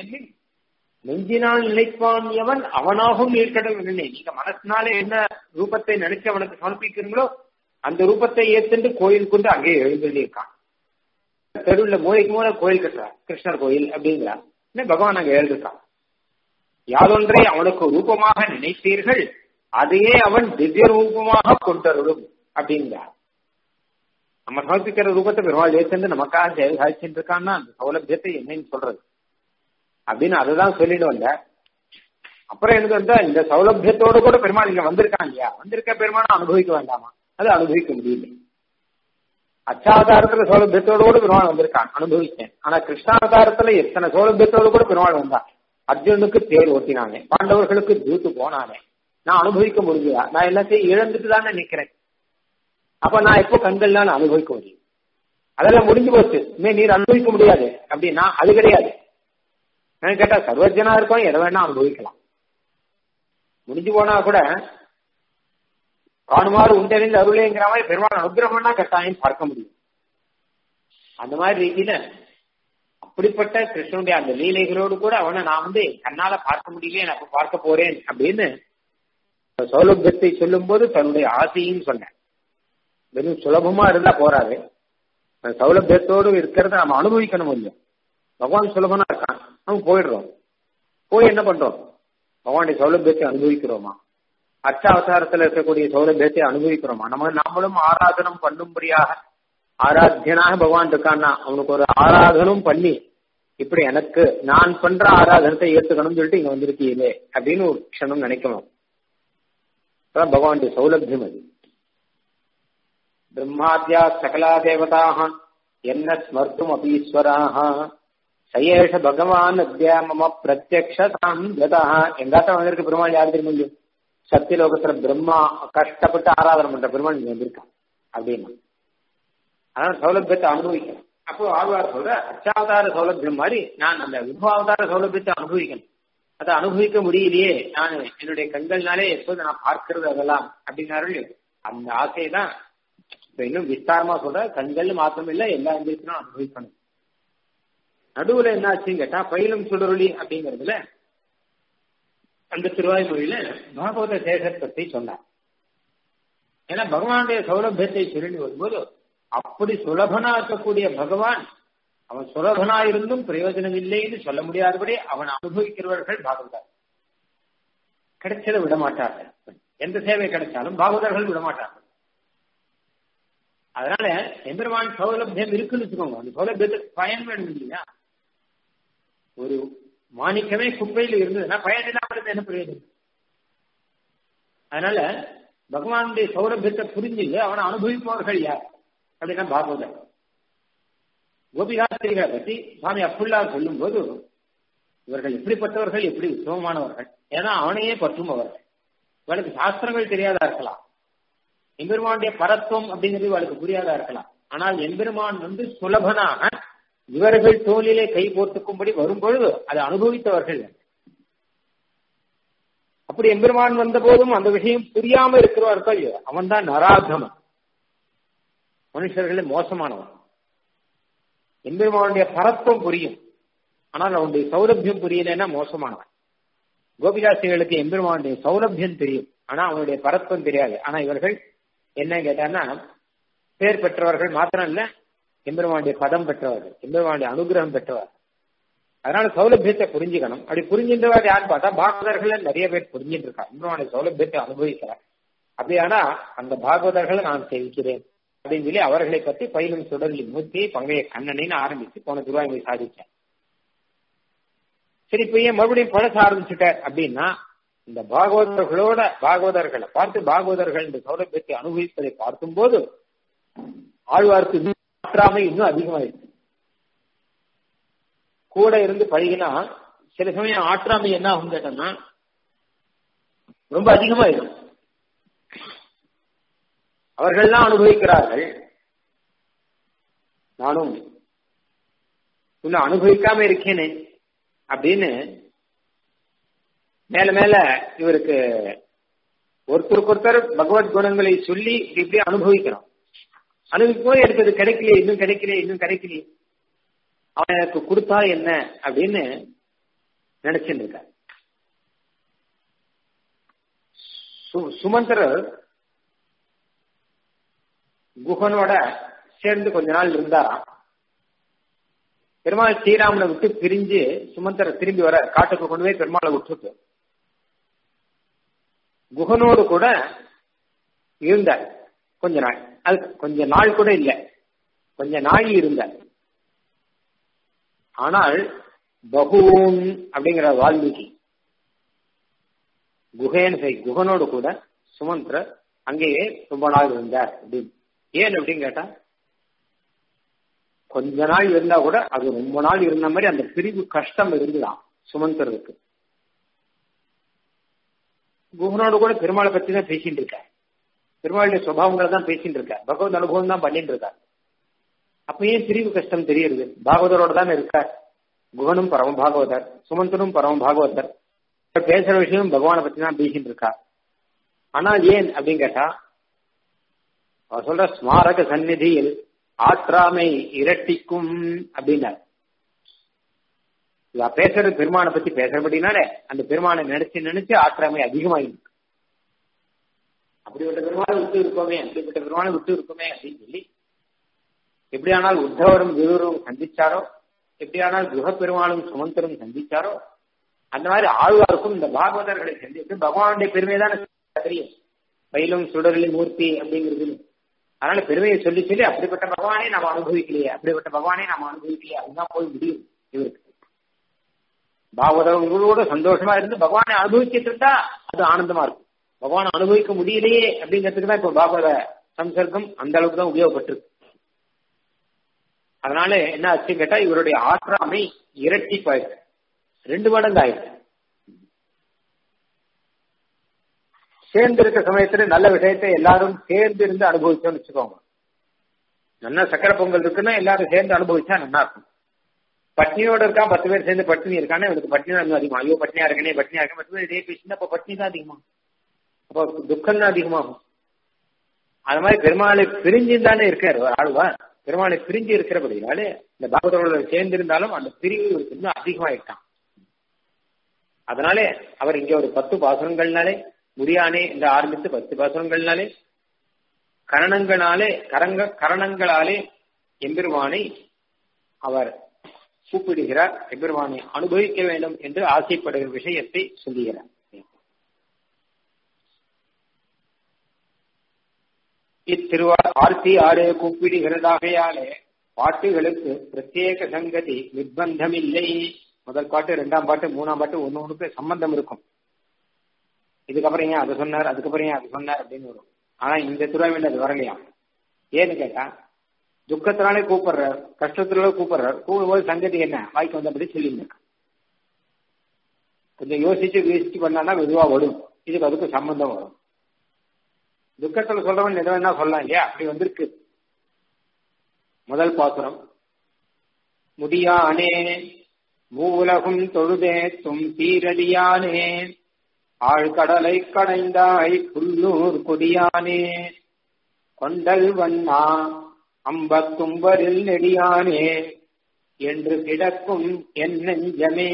நெஞ்சினால் நினைப்பான் எவன் அவனாகவும் நீர்க்கடல் நீங்க மனசினாலே என்ன ரூபத்தை நினைச்சு அவனுக்கு சமர்ப்பிக்கிறீங்களோ அந்த ரூபத்தை ஏத்துண்டு கோயில் கொண்டு அங்கே எழுந்திருக்கான் தெருவில் மூளைக்கு மூளை கோயில் கட்டுறார் கிருஷ்ணர் கோயில் அப்படிங்கிறார் பகவான் அங்க எழுதிருக்கான் யாதொன்றை அவனுக்கு ரூபமாக நினைத்தீர்கள் அதையே அவன் திவ்ய ரூபமாக கொண்டருளும் அப்படிங்கிறார் நம்ம சமர்ப்பிக்கிற ரூபத்தை பெருமாள் ஏற்று நமக்காக செயல் சாதிச்சுட்டு இருக்கான்னா அந்த சௌலபியத்தை என்னன்னு சொல்றது அப்படின்னு அதை தான் சொல்லிட்டு வந்த அப்புறம் எனக்கு வந்தா இந்த சௌலபியத்தோடு கூட பெருமாள் இங்க வந்திருக்கான் இல்லையா வந்திருக்க பெருமாள் அனுபவிக்க வேண்டாமா அது அனுபவிக்க முடியல அச்சாவதாரத்துல சௌலபியத்தோடு கூட பெருமாள் வந்திருக்கான் அனுபவிச்சேன் ஆனா கிருஷ்ணாவதாரத்துல எத்தனை சௌலபியத்தோடு கூட பெருமாள் வந்தான் அர்ஜுனுக்கு தேர் ஓட்டினானே பாண்டவர்களுக்கு தூத்து போனானே நான் அனுபவிக்க முடியல நான் எல்லாத்தையும் இழந்துட்டு தானே நிக்கிறேன் அப்ப நான் எப்போ கண்கள்லாம் அனுபவிக்க முடியும் அதெல்லாம் முடிஞ்சு போச்சு இனிமே நீர் அனுபவிக்க முடியாது அப்படின்னா அது கிடையாது நான் கேட்டா சர்வஜனா இருக்கும் எதை வேணா அனுபவிக்கலாம் முடிஞ்சு போனா கூட காணுமாறு உண்டறிந்து அருளேங்கிற மாதிரி பெருமாள் அனுகிரகம்னா கட்டாயம் பார்க்க முடியும் அந்த மாதிரி ரீதியில அப்படிப்பட்ட கிருஷ்ணனுடைய அந்த லீலைகளோடு கூட அவனை நான் வந்து கண்ணால பார்க்க முடியல நான் பார்க்க போறேன் அப்படின்னு சௌலபியத்தை சொல்லும் போது தன்னுடைய ஆசையும் சொன்னேன் வெறும் சுலபமா இருந்தா போறாது சௌலபியத்தோடு இருக்கிறத நம்ம அனுபவிக்கணும் இல்லையா பகவான் சுலபமா இருக்கான் நம்ம போயிடுறோம் போய் என்ன பண்றோம் பகவானுடைய சௌலபியத்தை அனுபவிக்கிறோமா அச்சாவதாரத்துல இருக்கக்கூடிய சௌலபியத்தை அனுபவிக்கிறோமா நம்ம நம்மளும் ஆராதனம் பண்ணும்படியாக ஆராத்தியனாக பகவான் இருக்கான்னா அவனுக்கு ஒரு ஆராதனம் பண்ணி இப்படி எனக்கு நான் பண்ற ஆராதனத்தை ஏத்துக்கணும்னு சொல்லிட்டு இங்க வந்திருக்கீங்களே அப்படின்னு ஒரு க்ஷணம் நினைக்கணும் அதான் பகவானுடைய சௌலபியம் அது பிரம்மாத்யா சகலா தேவதாக என்ன ஸ்மர்த்தும் அபீஸ்வராக சயேஷ பகவான் அத்தியா மம பிரத்யக்ஷ சாந்ததா எங்காத்தான் வந்திருக்கு பெருமாள் யாரு தெரியுமா இல்லையோ சத்தியலோகத்துல பிரம்மா கஷ்டப்பட்டு ஆராதனை பண்ற பெருமாள் இங்க வந்திருக்கான் அப்படின்னு அதான் சௌலபியத்தை அனுபவிக்கணும் அப்போ ஆழ்வார் சொல்ற அச்சாவதார சௌலபியம் மாதிரி நான் அந்த விபவாவதார சௌலபியத்தை அனுபவிக்கணும் அதை அனுபவிக்க முடியலையே நான் என்னுடைய கண்கள்னாலே எப்போது நான் பார்க்கிறது அதெல்லாம் அப்படின்னாரு அந்த ஆசை தான் இப்ப இன்னும் விஸ்தாரமா சொல்ற கண்கள் மாத்திரம் இல்ல எல்லா இந்திரியத்திலும் அனுபவிக்கணும் நடுவுல என்ன ஆச்சுன்னு கேட்டா பயிலும் சுடரொளி அப்படிங்கறதுல அந்த திருவாய்மொழியில பாகவத சேஷத்தை சொன்னார் ஏன்னா பகவானுடைய சௌலபியத்தை சொல்லி வரும்போது அப்படி சுலபனா இருக்கக்கூடிய பகவான் அவன் சுலபனா இருந்தும் பிரயோஜனம் இல்லைன்னு சொல்ல முடியாதபடி அவன் அனுபவிக்கிறவர்கள் பாகவதர் கிடைச்சதை விட மாட்டார்கள் எந்த சேவை கிடைச்சாலும் பாகவதர்கள் விட மாட்டார்கள் அதனால எம்பெருமான் சௌலபியம் இருக்குன்னு வச்சுக்கோங்க அந்த சௌலபியத்துக்கு பயன் வேணும் இல்லையா ஒரு மாணிக்கமே குப்பையில் இருந்ததுன்னா பயன் இல்லாம இருந்து என்ன பிரயோஜனம் அதனால பகவானுடைய சௌரபியத்தை புரிஞ்சு அவனை அனுபவிப்பவர்கள் யார் அப்படின்னா பாகவதர் கோபிகாஸ்திரிகளை பற்றி சுவாமி அப்புல்லா சொல்லும் போது இவர்கள் எப்படிப்பட்டவர்கள் எப்படி உத்தமமானவர்கள் ஏன்னா அவனையே பற்றும் அவர்கள் இவளுக்கு சாஸ்திரங்கள் தெரியாதா இருக்கலாம் எம்பெருமானுடைய பரத்துவம் அப்படிங்கிறது இவளுக்கு புரியாதா இருக்கலாம் ஆனால் எம்பெருமான் வந்து சுலபனாக இவர்கள் தோளிலே கை போட்டுக்கும்படி வரும்பொழுது அதை அனுபவித்தவர்கள் அப்படி எம்பெருமான் வந்த போதும் அந்த விஷயம் புரியாம இருக்கிறவர்கள் அவன் தான் நராதமன் மனுஷர்களே மோசமானவன் எம்பெருமானுடைய பரத்துவம் புரியும் ஆனால் அவனுடைய சௌரபியம் புரியலன்னா மோசமானவன் கோபிதாசிகளுக்கு எம்பெருமானுடைய சௌரபியம் தெரியும் ஆனா அவனுடைய பரத்துவம் தெரியாது ஆனா இவர்கள் என்ன கேட்டான்னா பேர் பெற்றவர்கள் மாத்திரம் இல்ல எம்பெருமானுடைய பதம் பெற்றவர்கள் எம்பெருமானுடைய அனுகிரகம் பெற்றவர்கள் அதனால சௌலபியத்தை புரிஞ்சுக்கணும் அப்படி புரிஞ்சின்றவர் யாருன்னு பார்த்தா பாகவதர்கள் நிறைய பேர் புரிஞ்சுட்டு இருக்கா எம்பெருமானுடைய சௌலபியத்தை அனுபவிக்கிறார் அப்படியானா அந்த பாகவதர்களை நான் சேவிக்கிறேன் அப்படின்னு சொல்லி அவர்களை பற்றி பயிலும் சுடரில் மூர்த்தி பங்கைய கண்ணனின்னு ஆரம்பிச்சு போன துருவாய்மை சாதிச்சேன் சரி இப்ப ஏன் மறுபடியும் பழச ஆரம்பிச்சுட்ட அப்படின்னா இந்த பாகவதர்களோட பாகவதர்களை பார்த்து பாகவதர்கள் இந்த சௌலபியத்தை அனுபவிப்பதை பார்க்கும்போது ஆழ்வார்க்கு மாற்றாமை இன்னும் அதிகமாயிருக்கு கூட இருந்து பழகினா சில சமயம் ஆற்றாமை என்ன ஆகும் கேட்டோம்னா ரொம்ப அதிகமாயிடும் அவர்கள்லாம் அனுபவிக்கிறார்கள் நானும் இன்னும் அனுபவிக்காம இருக்கேனே அப்படின்னு மேல மேல இவருக்கு ஒருத்தருக்கு ஒருத்தர் பகவத் குணங்களை சொல்லி இப்படி அனுபவிக்கிறோம் அனுபவிக்கும் எனக்கு அது கிடைக்கலையே இன்னும் கிடைக்கலையே இன்னும் கிடைக்கலையே அவன் எனக்கு கொடுத்தா என்ன அப்படின்னு நினைச்சுட்டு இருக்க சுமந்திரர் குஹனோட சேர்ந்து கொஞ்ச நாள் இருந்தாராம் பெருமாள் ஸ்ரீராமனை விட்டு பிரிஞ்சு சுமந்தரை திரும்பி வர காட்டுக்கு கொண்டு போய் பெருமாளை விட்டுட்டு குஹனோடு கூட இருந்தார் கொஞ்ச நாள் அது கொஞ்ச நாள் கூட இல்லை கொஞ்ச நாள் இருந்தார் ஆனால் பகூன் அப்படிங்கிற வால்மீகி குஹேன் குஹனோடு கூட சுமந்திரர் அங்கேயே ரொம்ப நாள் இருந்தார் அப்படின்னு ஏன் அப்படின்னு கேட்டா கொஞ்ச நாள் இருந்தா கூட அது ரொம்ப நாள் இருந்த மாதிரி அந்த பிரிவு கஷ்டம் இருந்துதான் சுமந்தருக்கு குஹனோடு கூட பெருமாளை பத்தி தான் பேசிட்டு இருக்க பெருமாளுடைய சுபாவங்களை தான் பேசிட்டு இருக்க பகவத் அனுபவம் தான் பண்ணிட்டு இருக்கார் அப்ப ஏன் பிரிவு கஷ்டம் தெரியுது பாகவதரோட தானே இருக்கார் குகனும் பரம பாகவதர் சுமந்தனும் பரம பாகவதர் பேசுற விஷயம் பகவானை பத்தி தான் பேசிட்டு இருக்கா ஆனால் ஏன் அப்படின்னு கேட்டா அவர் சொல்ற ஸ்மாரக சந்நிதியில் ஆற்றாமை இரட்டிக்கும் அப்படின்னார் இவ பேசுறது பெருமானை பத்தி பேசுறபடினாலே அந்த பெருமானை நினைச்சு நினைச்சு ஆற்றாமை அதிகமாயிருக்கு அப்படிப்பட்ட பெருமானை விட்டு இருக்கோமே அப்படிப்பட்ட பெருமானை விட்டு இருக்கோமே அப்படின்னு சொல்லி எப்படியானால் உத்தவரும் விருவரும் சந்திச்சாரோ எப்படியானால் குஹ பெருமாளும் சுமந்தரும் சந்திச்சாரோ அந்த மாதிரி ஆழ்வாருக்கும் இந்த பாகவதர்களை சந்தித்து பகவானுடைய பெருமை தானே தெரியும் பயிலும் சுடரிலி மூர்த்தி அப்படிங்கிறது அதனால பெருமையை சொல்லி சொல்லி அப்படிப்பட்ட பகவானே நாம் அனுபவிக்கலையே அப்படிப்பட்ட பகவானே நாம் அனுபவிக்கலையே அதுதான் போய் முடியும் இவருக்கு பாகவதங்களோட சந்தோஷமா இருந்து பகவானை அனுபவிச்சுட்டு இருந்தா அது ஆனந்தமா இருக்கும் பகவானை அனுபவிக்க முடியலையே அப்படிங்கிறதுக்கு தான் இப்போ பாகவத சம்சர்க்கம் அந்த அளவுக்கு தான் உபயோகப்பட்டிருக்கு அதனால என்ன ஆச்சு கேட்டா இவருடைய ஆற்றாமை இரட்டிப்பாயிருக்கு ரெண்டு மடங்கு ஆயிருக்கு சேர்ந்து இருக்க சமயத்துல நல்ல விஷயத்தை எல்லாரும் சேர்ந்து இருந்து அனுபவிச்சோம்னு வச்சுக்கோங்க நல்லா சக்கரை பொங்கல் இருக்குன்னா எல்லாரும் சேர்ந்து அனுபவிச்சா நல்லா இருக்கும் பட்னியோட இருக்கான் பத்து பேர் சேர்ந்து பட்னி இருக்கானே இவனுக்கு பட்னி தான் அதிகமா ஐயோ பட்னியா இருக்கனே பட்னியா இருக்கேன் பத்து பேர் இதே பேசினா அப்ப பட்னி தான் அதிகமா அப்போ துக்கம் தான் அதிகமாகும் அது மாதிரி பெருமாளை பிரிஞ்சு தானே இருக்காரு ஆளுவா பெருமாளை பிரிஞ்சு இருக்கிறபடினாலே இந்த பாகவதோட சேர்ந்து இருந்தாலும் அந்த பிரிவு இவருக்கு இன்னும் அதிகமாயிட்டான் அதனாலே அவர் இங்க ஒரு பத்து பாசனங்கள்னாலே முடியானே என்று ஆரம்பித்து பத்து பாசனங்கள்னாலே கரணங்களாலே கரங்க கரணங்களாலே எம்பெருமானை அவர் கூப்பிடுகிறார் எம்பெருமானை அனுபவிக்க வேண்டும் என்று ஆசைப்படுகிற விஷயத்தை சொல்லுகிறார் இத்திருவா ஆர்த்தி ஆறு கூப்பிடுகிறதாகையாலே பாட்டுகளுக்கு பிரத்யேக சங்கதி நிர்பந்தம் இல்லை முதல் பாட்டு ரெண்டாம் பாட்டு மூணாம் பாட்டு ஒன்னு ஒண்ணுக்கு சம்பந்தம் இருக்கும் இதுக்கப்புறம் ஏன் அதை சொன்னார் அதுக்கப்புறம் ஏன் அது சொன்னார் அப்படின்னு வரும் ஆனா இந்த திருவாய்மொழி அது வரலையா ஏன்னு கேட்டா துக்கத்தினாலே கூப்பிடுறார் கஷ்டத்தினால கூப்பிடுறார் கூப்பிடும்போது சங்கதி என்ன வாய்க்கு வந்தபடி சொல்லியிருந்தார் கொஞ்சம் யோசிச்சு யோசிச்சு பண்ணாதான் மெதுவா வரும் இதுக்கு அதுக்கு சம்பந்தம் வரும் துக்கத்துல சொல்றவன் எதை வேணா சொல்லலாம் இல்லையா அப்படி வந்திருக்கு முதல் பாசுரம் முடியானே மூவுலகும் தொழுதேத்தும் சீரடியானே ஆழ்கடலை கடைந்தாய் புல்லூர் கொடியானே கொண்டல் வண்ணா அம்பத்தும்பரில் நெடியானே என்று கிடக்கும் என் நெஞ்சமே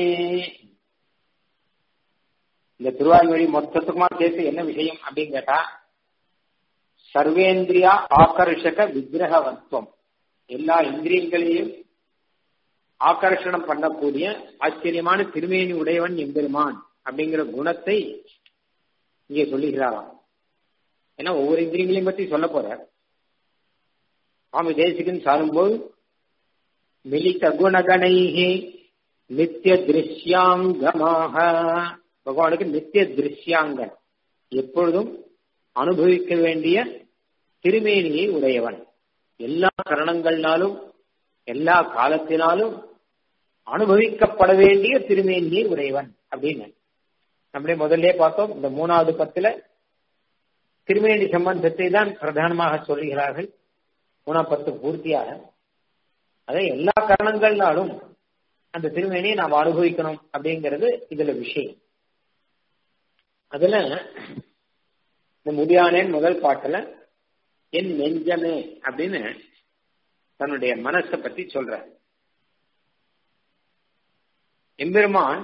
இந்த திருவாய்மொழி மொத்தத்துக்குமா சேர்த்து என்ன விஷயம் அப்படின்னு கேட்டா சர்வேந்திரியா ஆகர்ஷக விக்கிரகவத்வம் எல்லா இந்திரியங்களையும் ஆகர்ஷணம் பண்ணக்கூடிய ஆச்சரியமான திருமேனி உடையவன் எம்பெருமான் அப்படிங்கிற குணத்தை இங்கே சொல்லுகிறாராம் ஏன்னா ஒவ்வொரு இந்திரியங்களையும் பத்தி சொல்ல போற சுவாமி தேசிகன் சாரும்போது மிலித குணகணைஹி நித்திய திருஷ்யாங்கமாக பகவானுக்கு நித்திய திருஷ்யாங்கன் எப்பொழுதும் அனுபவிக்க வேண்டிய திருமேனியை உடையவன் எல்லா கரணங்கள்னாலும் எல்லா காலத்தினாலும் அனுபவிக்கப்பட வேண்டிய திருமேனியை உடையவன் அப்படின்னு நம்மளே முதல்ல பார்த்தோம் இந்த மூணாவது பத்துல திருமேனி சம்பந்தத்தை தான் பிரதானமாக சொல்லுகிறார்கள் மூணாம் பத்து பூர்த்தியாக அதை எல்லா காரணங்கள்னாலும் அந்த திருமேனியை நாம் அனுபவிக்கணும் அப்படிங்கிறது இதுல விஷயம் அதுல இந்த முடியானேன் முதல் பாட்டுல என் நெஞ்சமே அப்படின்னு தன்னுடைய மனசை பத்தி சொல்ற எம்பெருமான்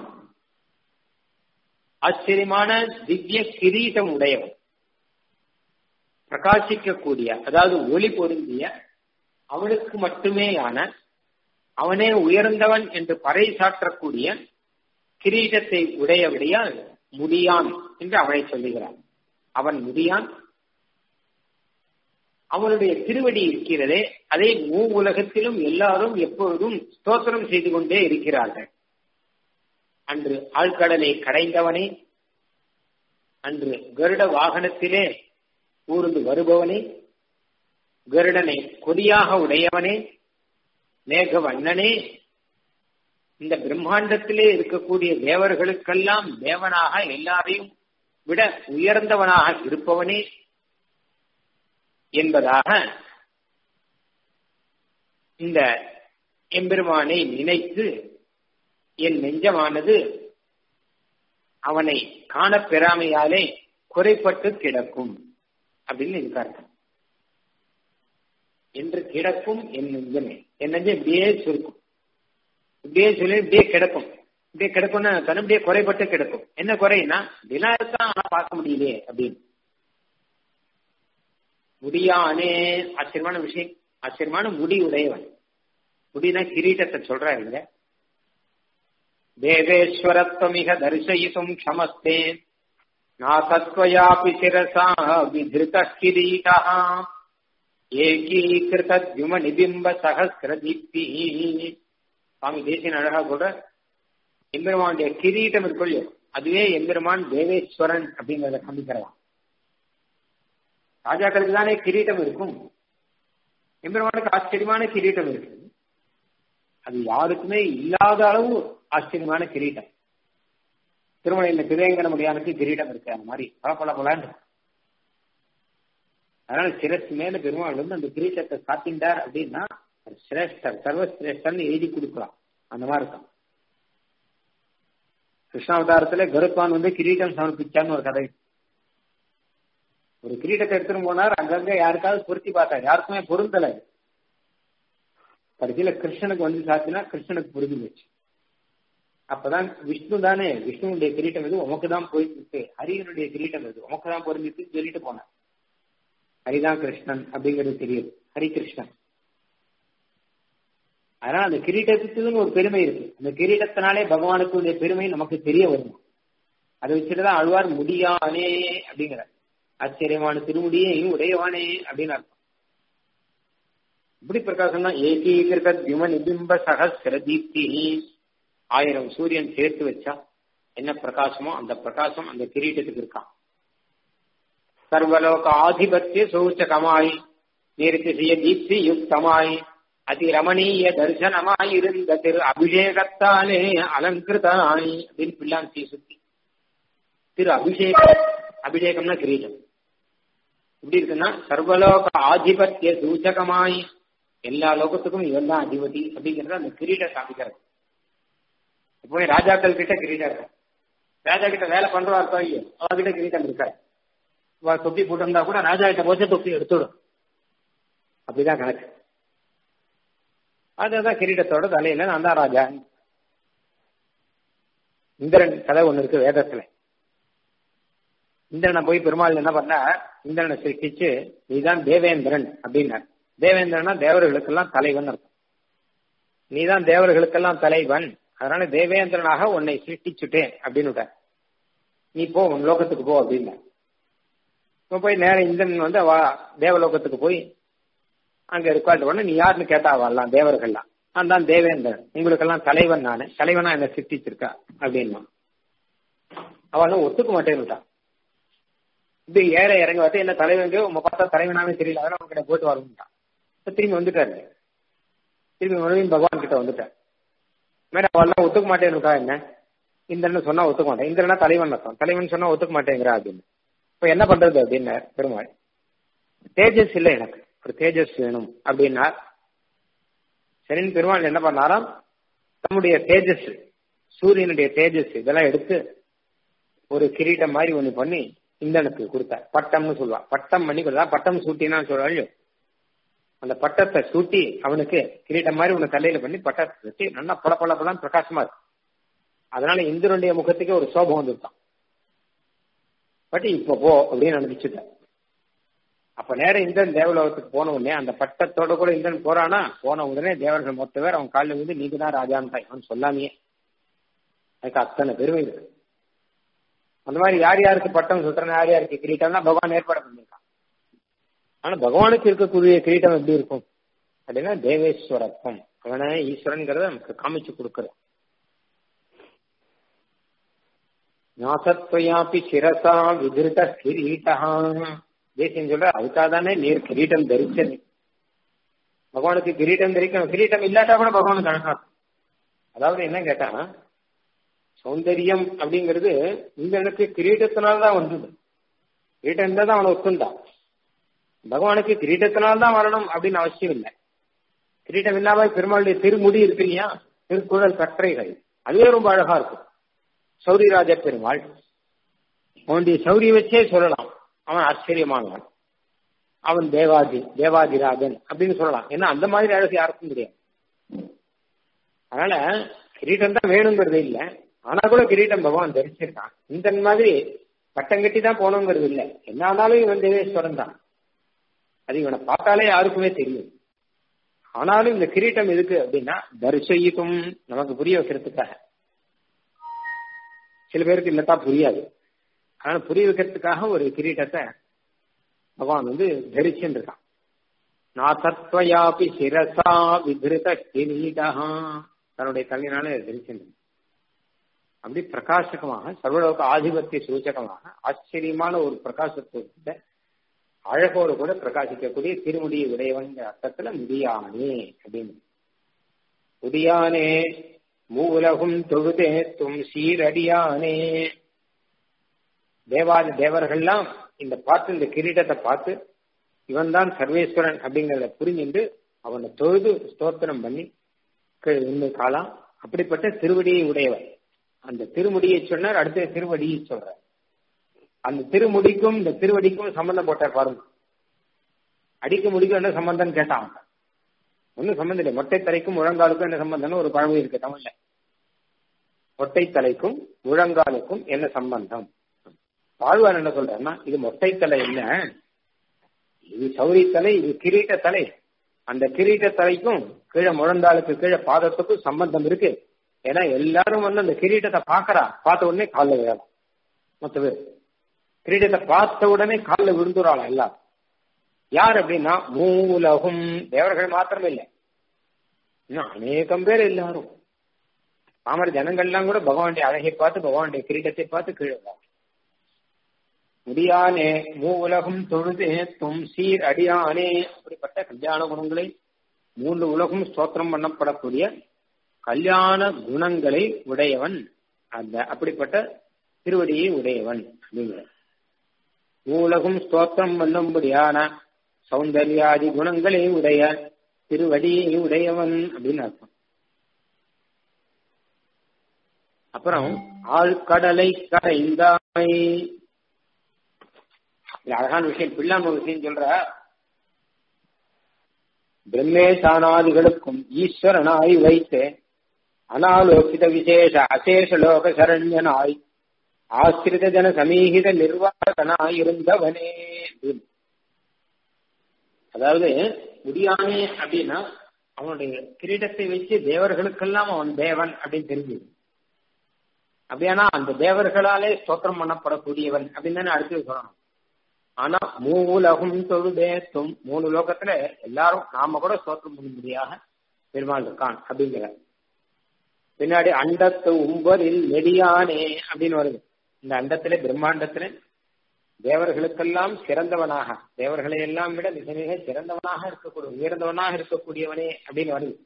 ஆச்சரியமான திவ்ய கிரீட்டம் உடையவன் பிரகாசிக்கக்கூடிய அதாவது ஒளி பொருந்திய அவனுக்கு மட்டுமேயான அவனே உயர்ந்தவன் என்று பறை சாற்றக்கூடிய கிரீடத்தை உடையபடியால் முடியான் என்று அவனை சொல்லுகிறான் அவன் முடியான் அவனுடைய திருவடி இருக்கிறதே அதை மூ உலகத்திலும் எல்லாரும் எப்பொழுதும் ஸ்தோத்திரம் செய்து கொண்டே இருக்கிறார்கள் அன்று ஆழ்கடலை கடைந்தவனே அன்று கருட வாகனத்திலே ஊர்ந்து வருபவனே கருடனை கொடியாக உடையவனே மேகவண்ணனே இந்த பிரம்மாண்டத்திலே இருக்கக்கூடிய தேவர்களுக்கெல்லாம் தேவனாக எல்லாரையும் விட உயர்ந்தவனாக இருப்பவனே என்பதாக இந்த எம்பெருமானை நினைத்து என் நெஞ்சமானது அவனை காணப்பெறாமையாலே குறைப்பட்டு கிடக்கும் அப்படின்னு இருக்காரு என்று கிடக்கும் என் நெஞ்சமே என் நெஞ்சம் இப்படியே சுருக்கும் இப்படியே சொல்லி இப்படியே கிடக்கும் இப்படியே கிடக்கும்னா தன்னுடைய குறைபட்டு கிடக்கும் என்ன குறைனா தினாத்தான் ஆனா பார்க்க முடியலையே அப்படின்னு முடியானே ஆச்சரியமான விஷயம் ஆச்சரியமான முடி உடையவன் முடினா கிரீட்டத்தை சொல்றாருங்க தேவேஸ்வரத்வமிக தரிசயித்தும் க்ஷமஸ்தே நாசத்வயாபி சிரசா விதிருத கிரீடா ஏகீகிருத தியும நிபிம்ப சகசிர தீப்தி சுவாமி தேசியன் அழகா சொல்ற எம்பெருமானுடைய கிரீட்டம் இருக்குள்ளோ அதுவே எம்பெருமான் தேவேஸ்வரன் அப்படிங்கறத காமிக்கிறலாம் ராஜாக்களுக்கு தானே கிரீட்டம் இருக்கும் எம்பெருமானுக்கு ஆச்சரியமான கிரீட்டம் இருக்கு அது யாருக்குமே இல்லாத அளவு ஆச்சரியமான கிரீட்டம் திருமலையில் திருவேங்கட முடியானுக்கு கிரீட்டம் இருக்கு அந்த மாதிரி பல பல பலாண்டு அதனால சிரஸ் மேல பெருமாள் வந்து அந்த கிரீட்டத்தை சாத்திண்டார் அப்படின்னா சிரேஷ்டர் சர்வசிரேஷ்டர்னு எழுதி கொடுக்கலாம் அந்த மாதிரி இருக்கும் கிருஷ்ணாவதாரத்துல கருப்பான் வந்து கிரீட்டம் சமர்ப்பிச்சான்னு ஒரு கதை ஒரு கிரீட்டத்தை எடுத்துட்டு போனார் அங்கங்க யாருக்காவது பொருத்தி பார்த்தார் யாருக்குமே பொருந்தல கடைசியில கிருஷ்ணனுக்கு வந்து சாத்தினா கிருஷ்ணனுக்கு பொருந்தி போச்சு அப்பதான் விஷ்ணு தானே விஷ்ணுனுடைய கிரீட்டம் எது உமக்கு தான் போயிட்டு ஹரியனுடைய கிரீட்டம் எது உமக்கு தான் பொருந்திட்டு சொல்லிட்டு போனார் ஹரிதான் கிருஷ்ணன் அப்படிங்கிறது தெரியுது ஹரிகிருஷ்ணன் அதனால அந்த கிரீட்டத்துக்குன்னு ஒரு பெருமை இருக்கு அந்த கிரீட்டத்தினாலே பகவானுக்கு பெருமை நமக்கு தெரிய வரும் அதை வச்சுட்டுதான் அழ்வார் முடியானே அப்படிங்கிற ஆச்சரியமான திருமுடியே உடையவானே அப்படின்னு அர்த்தம் இப்படி பிரகாசம்னா ஏகீகிருத திம நிபிம்ப சகசிர தீப்தி ஆயிரம் சூரியன் சேர்த்து வச்சா என்ன பிரகாசமோ அந்த பிரகாசம் அந்த கிரீட்டத்துக்கு இருக்கான் சர்வலோக ஆதிபத்திய சூச்சகமாய் நிர்திசிய தீப்தி யுக்தமாய் அதிரமணீய தரிசனமாய் இருந்த திரு அபிஷேகத்தாலே அலங்கிருதாய் அப்படின்னு பிள்ளாந்தி சுத்தி திரு அபிஷேகம் அபிஷேகம்னா கிரீடம் எப்படி இருக்குன்னா சர்வலோக ஆதிபத்திய சூச்சகமாய் எல்லா லோகத்துக்கும் இவன் தான் அதிபதி அப்படிங்கறது அந்த கிரீட காமிக்கிறது எப்பவுமே ராஜாக்கள் கிட்ட கிரீடம் இருக்கும் ராஜா கிட்ட வேலை பண்றவா இருக்கா இல்லையோ அவர்கிட்ட கிரீடம் இருக்காது தொப்பி போட்டிருந்தா கூட ராஜா கிட்ட போச்சு தொப்பி எடுத்துடும் அப்படிதான் கணக்கு அதுதான் கிரீடத்தோட தலையில நான் தான் ராஜா இந்திரன் கதை ஒண்ணு இருக்கு வேதத்துல இந்திரனை போய் பெருமாள் என்ன பண்ண இந்திரனை சிருஷ்டிச்சு நீதான் தேவேந்திரன் அப்படின்னார் தேவேந்திரனா தேவர்களுக்கெல்லாம் தலைவன் அர்த்தம் நீதான் தேவர்களுக்கெல்லாம் தலைவன் அதனால தேவேந்திரனாக உன்னை சிருஷ்டிச்சுட்டேன் அப்படின்னு நீ போ உன் லோகத்துக்கு போ அப்படின்னா இப்போ போய் நேரம் இந்திரன் வந்து வா தேவலோகத்துக்கு போய் அங்க இருக்காட்டு உடனே நீ யாருன்னு கேட்டா வரலாம் தேவர்கள்லாம் நான் தான் தேவேந்திரன் உங்களுக்கெல்லாம் தலைவன் நானு தலைவனா என்ன சிருஷ்டிச்சிருக்கா அப்படின்னா அவனும் ஒத்துக்க மாட்டேன்னுட்டான் இது ஏற இறங்க வந்து என்ன தலைவங்க உங்க பார்த்தா தலைவனாவே தெரியல அதனால அவங்க கிட்ட போட்டு வரணும்ட்டான் திரும்பி வந்துட்டாரு திரும்பி மறுபடியும் பகவான் கிட்ட வந்துட்டார் மேடம் அவெல்லாம் ஒத்துக்க மாட்டேன்னுட்டா என்ன இந்திரன் சொன்னா ஒத்துக்க மாட்டேன் இந்திரனா தலைவன் அர்த்தம் தலைவன் சொன்னா ஒத்துக்க மாட்டேங்கிறா அப்படின்னு இப்ப என்ன பண்றது அப்படின்னு பெருமாள் தேஜஸ் இல்லை எனக்கு ஒரு தேஜஸ் வேணும் அப்படின்னா சரின்னு பெருமாள் என்ன பண்ணாராம் தம்முடைய தேஜஸ் சூரியனுடைய தேஜஸ் இதெல்லாம் எடுத்து ஒரு கிரீட்டம் மாதிரி ஒண்ணு பண்ணி இந்தனுக்கு கொடுத்தார் பட்டம்னு சொல்லுவான் பட்டம் பண்ணி கொடுத்தா பட்டம் சூட்டினான்னு சொல்றாள் அந்த பட்டத்தை சூட்டி அவனுக்கு கிரீட்டம் மாதிரி ஒண்ணு தலையில பண்ணி பட்டத்தை வச்சு நல்லா பல பல பலம் பிரகாசமா இருக்கு அதனால இந்திரனுடைய முகத்துக்கே ஒரு சோபம் வந்துருக்கான் பட் இப்ப போ அப்படின்னு அனுப்பிச்சுட்டார் அப்ப நேரம் இந்திரன் தேவலோகத்துக்கு போன உடனே அந்த பட்டத்தோட கூட இந்திரன் போறானா போன உடனே தேவர்கள் மொத்த பேர் அவன் காலில் வந்து நீங்க தான் ராஜான்னு அவன் சொல்லாமையே அதுக்கு அத்தனை பெருமை இருக்கு அந்த மாதிரி யார் யாருக்கு பட்டம் சுட்டுறேன் யார் யாருக்கு கிரீட்டம்னா பகவான் ஏற்பாடு பண்ணிருக்கான் ஆனா பகவானுக்கு இருக்கக்கூடிய கிரீட்டம் எப்படி இருக்கும் அப்படின்னா தேவேஸ்வரத்துவம் அவனை ஈஸ்வரன்கிறத நமக்கு காமிச்சு கொடுக்கறது நாசத்வயாப்பி சிரசா விதிருத கிரீட்டா தேசியம் சொல்ற அதுக்காக தானே நீர் கிரீட்டம் தரிச்சது பகவானுக்கு கிரீட்டம் தரிக்கணும் கிரீட்டம் இல்லாட்டா கூட பகவானுக்கு அழகா அதாவது என்ன கேட்டா சௌந்தரியம் அப்படிங்கிறது இந்திரனுக்கு கிரீட்டத்தினால்தான் வந்தது கிரீட்டம் இருந்தா தான் அவனை ஒத்துந்தான் பகவானுக்கு கிரீட்டத்தினால்தான் வரணும் அப்படின்னு அவசியம் இல்லை கிரீட்டம் இல்லாம பெருமாளுடைய திருமுடி இருக்கு இல்லையா திருக்குழல் கற்றைகள் அதுவே ரொம்ப அழகா இருக்கும் சௌரிராஜ பெருமாள் அவனுடைய சௌரிய வச்சே சொல்லலாம் அவன் ஆச்சரியமானவன் அவன் தேவாதி தேவாதிராஜன் அப்படின்னு சொல்லலாம் ஏன்னா அந்த மாதிரி அழகு யாருக்கும் தெரியாது அதனால கிரீட்டம் தான் வேணுங்கிறது இல்லை ஆனா கூட கிரீட்டம் பகவான் தரிச்சிருக்கான் இந்த மாதிரி பட்டம் கட்டி தான் போகணுங்கிறது இல்லை என்ன ஆனாலும் இவன் தேவேஸ்வரன் தான் அது இவனை பார்த்தாலே யாருக்குமே தெரியும் ஆனாலும் இந்த கிரீட்டம் எதுக்கு அப்படின்னா தரிசயிக்கும் நமக்கு புரிய வைக்கிறதுக்காக சில பேருக்கு இல்லத்தான் புரியாது ஆனா புரிய வைக்கிறதுக்காக ஒரு கிரீட்டத்தை பகவான் வந்து தரிச்சுன்னு இருக்கான் நாசத்வயாபி சிரசா விதிருத கிரீடா தன்னுடைய தலையினால தரிச்சுட்டு அப்படி பிரகாசகமாக சர்வலோக ஆதிபத்திய சூச்சகமாக ஆச்சரியமான ஒரு பிரகாசத்தோட அழகோடு கூட பிரகாசிக்கக்கூடிய திருமுடியை உடையவன் அர்த்தத்துல முடியானே அப்படின்னு முடியானே மூலகும் தொழுதே தும் சீரடியானே தேவாதி தேவர்கள்லாம் இந்த பார்த்து இந்த கிரீடத்தை பார்த்து இவன் தான் சர்வேஸ்வரன் அப்படிங்கறத புரிஞ்சுட்டு அவனை தொழுது ஸ்தோத்திரம் பண்ணி உண்மை காலாம் அப்படிப்பட்ட திருவடியை உடையவன் அந்த திருமுடியை சொன்னார் அடுத்த திருவடியை சொல்றார் அந்த திருமுடிக்கும் இந்த திருவடிக்கும் சம்பந்தம் போட்டார் பாருங்க அடிக்க முடிக்கும் என்ன சம்பந்தம் கேட்டான் ஒன்னும் சம்பந்தம் இல்லை மொட்டை தலைக்கும் முழங்காலுக்கும் என்ன சம்பந்தம்னு ஒரு பழமொழி இருக்கு தமிழ்ல மொட்டை தலைக்கும் முழங்காலுக்கும் என்ன சம்பந்தம் வாழ்வார் என்ன சொல்றாருன்னா இது மொட்டை தலை இல்ல இது சௌரி தலை இது கிரீட்ட தலை அந்த கிரீட்ட தலைக்கும் கீழே முழந்தாளுக்கு கீழே பாதத்துக்கும் சம்பந்தம் இருக்கு ஏன்னா எல்லாரும் வந்து அந்த கிரீட்டத்தை பாக்குறா பார்த்த உடனே காலில் விழலாம் மொத்த பேர் கிரீடத்தை பார்த்த உடனே காலில் விழுந்துறாளாம் எல்லாரும் யார் அப்படின்னா மூலகும் தேவர்கள் மாத்திரம் இல்லை இன்னும் அநேகம் பேர் எல்லாரும் பாமர ஜனங்கள்லாம் கூட பகவானுடைய அழகை பார்த்து பகவானுடைய கிரீடத்தை பார்த்து கீழே முடியானே மூ உலகம் தொழுதே தும் சீர் அடியானே அப்படிப்பட்ட கல்யாண குணங்களை மூன்று உலகம் ஸ்தோத்திரம் பண்ணப்படக்கூடிய கல்யாண குணங்களை உடையவன் அந்த அப்படிப்பட்ட திருவடியை உடையவன் அப்படிங்கிற மூலகும் ஸ்தோத்திரம் பண்ணும்படியான சௌந்தர்யாதி குணங்களை உடைய திருவடியை உடையவன் அப்படின்னு அர்த்தம் அப்புறம் ஆழ்கடலை கரைந்தாய் அழகான விஷயம் பிள்ளான் ஒரு விஷயம் சொல்ற பிரம்மேசானாதிகளுக்கும் ஈஸ்வரனாய் வைத்து அனாலோகித விசேஷ அசேஷ லோக சரண்யனாய் ஆசிரித ஜன சமீகித நிர்வாகனாய் இருந்தவனே அதாவது முடியானே அப்படின்னா அவனுடைய கிரீடத்தை வச்சு தேவர்களுக்கெல்லாம் அவன் தேவன் அப்படின்னு தெரிஞ்சது அப்படியானா அந்த தேவர்களாலே ஸ்தோத்திரம் பண்ணப்படக்கூடியவன் அப்படின்னு தானே அடுத்து சொல்லணும் ஆனா மூலகும் தொழுதேத்தும் மூணு லோகத்துல எல்லாரும் நாம கூட ஸ்தோத்திரம் பண்ணும்படியாக பெருமாள் இருக்கான் அப்படிங்கிற பின்னாடி அண்டத்து உம்பரில் நெடியானே அப்படின்னு வருது இந்த அண்டத்திலே பிரம்மாண்டத்திலே தேவர்களுக்கெல்லாம் சிறந்தவனாக தேவர்களை எல்லாம் விட மிக மிக சிறந்தவனாக இருக்கக்கூடிய உயர்ந்தவனாக இருக்கக்கூடியவனே அப்படின்னு வருது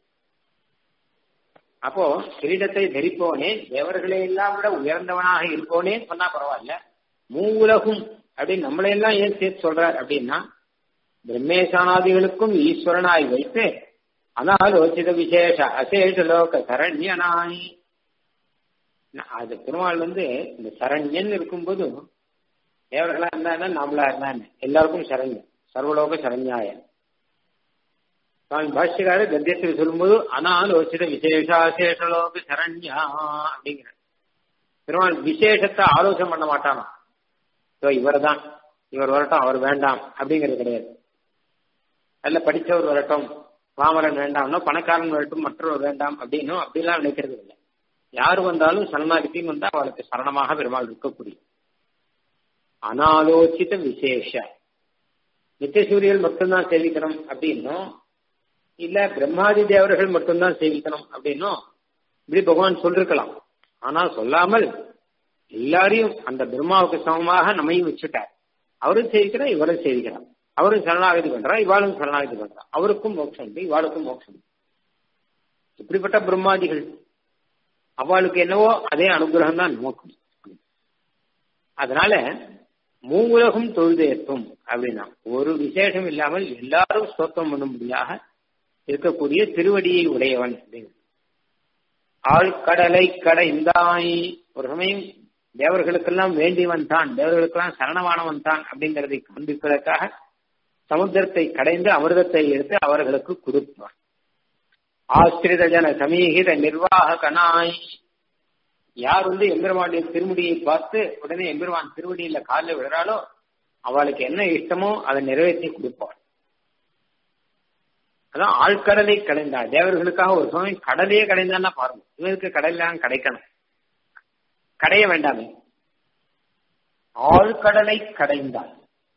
அப்போ கிரீடத்தை தரிப்போனே தேவர்களை எல்லாம் விட உயர்ந்தவனாக இருப்போனே சொன்னா பரவாயில்ல மூவுலகும் அப்படின்னு நம்மளையெல்லாம் ஏன் சேர்த்து சொல்றார் அப்படின்னா பிரம்மேசானாதிகளுக்கும் ஈஸ்வரனாய் வைத்து அனாலோசித விசேஷ அசேஷ லோக சரண்யனாய் அது பெருமாள் வந்து இந்த சரண்யன் இருக்கும்போது தேவர்களா இருந்தா நாமளா இருந்தா எல்லாருக்கும் சரண்யம் சர்வலோக சரண்யாய சுவாமி பாஷ்யக்காரர் கத்தியத்தில் சொல்லும்போது அனாலோசித விசேஷாசேஷலோக சரண்யா அப்படிங்கிற பெருமாள் விசேஷத்தை ஆலோசனை பண்ண மாட்டானா இவர் தான் இவர் வரட்டும் அவர் வேண்டாம் அப்படிங்கிறது கிடையாது நல்ல படிச்சவர் வரட்டும் பாமரன் வேண்டாம்னா பணக்காரன் வரட்டும் மற்றவர் வேண்டாம் அப்படின்னும் அப்படிலாம் நினைக்கிறது இல்லை யார் வந்தாலும் சரணாகத்தின்னு வந்தா அவளுக்கு சரணமாக பெருமாள் இருக்கக்கூடிய அனாலோசித விசேஷ நித்தியசூரியல் மட்டும்தான் சேவிக்கணும் அப்படின்னும் இல்ல பிரம்மாதி தேவர்கள் மட்டும்தான் சேவிக்கணும் அப்படின்னும் இப்படி பகவான் சொல்லிருக்கலாம் ஆனா சொல்லாமல் எல்லாரையும் அந்த பிரம்மாவுக்கு சமமாக நம்மையும் வச்சுட்டார் அவரும் சேவிக்கிறார் இவரும் சேவிக்கிறார் அவரும் சரணாகதி பண்றா இவாளும் சரணாகதி பண்றா அவருக்கும் மோட்சம் உண்டு இவாளுக்கும் மோட்சம் உண்டு இப்படிப்பட்ட பிரம்மாதிகள் அவளுக்கு என்னவோ அதே அனுகிரகம் தான் நமக்கும் அதனால மூவுலகம் தொழுதேற்றும் அப்படின்னா ஒரு விசேஷம் இல்லாமல் எல்லாரும் ஸ்தோத்திரம் பண்ணும்படியாக இருக்கக்கூடிய திருவடியை உடையவன் அப்படின்னு ஆழ்கடலை கடைந்தாய் ஒரு சமயம் தேவர்களுக்கெல்லாம் வேண்டியவன் தான் தேவர்களுக்கெல்லாம் சரணமானவன் தான் அப்படிங்கிறதை காண்பிப்பதற்காக சமுத்திரத்தை கடைந்து அமிர்தத்தை எடுத்து அவர்களுக்கு கொடுப்பான் ஆசிரித ஜன சமீகித நிர்வாகனாய் யார் வந்து எம்பெருமானுடைய திருமுடியை பார்த்து உடனே எம்பெருமான் திருவடியில காலில் விடுறாளோ அவளுக்கு என்ன இஷ்டமோ அதை நிறைவேற்றி கொடுப்பாள் அதான் ஆழ்கடலை கடைந்தா தேவர்களுக்காக ஒரு சமயம் கடலையே கடைந்தான்னா பாருங்க இவருக்கு கடலாம் கிடைக்கணும் கடைய வேண்டாமே ஆழ்கடலை கடைந்தாள்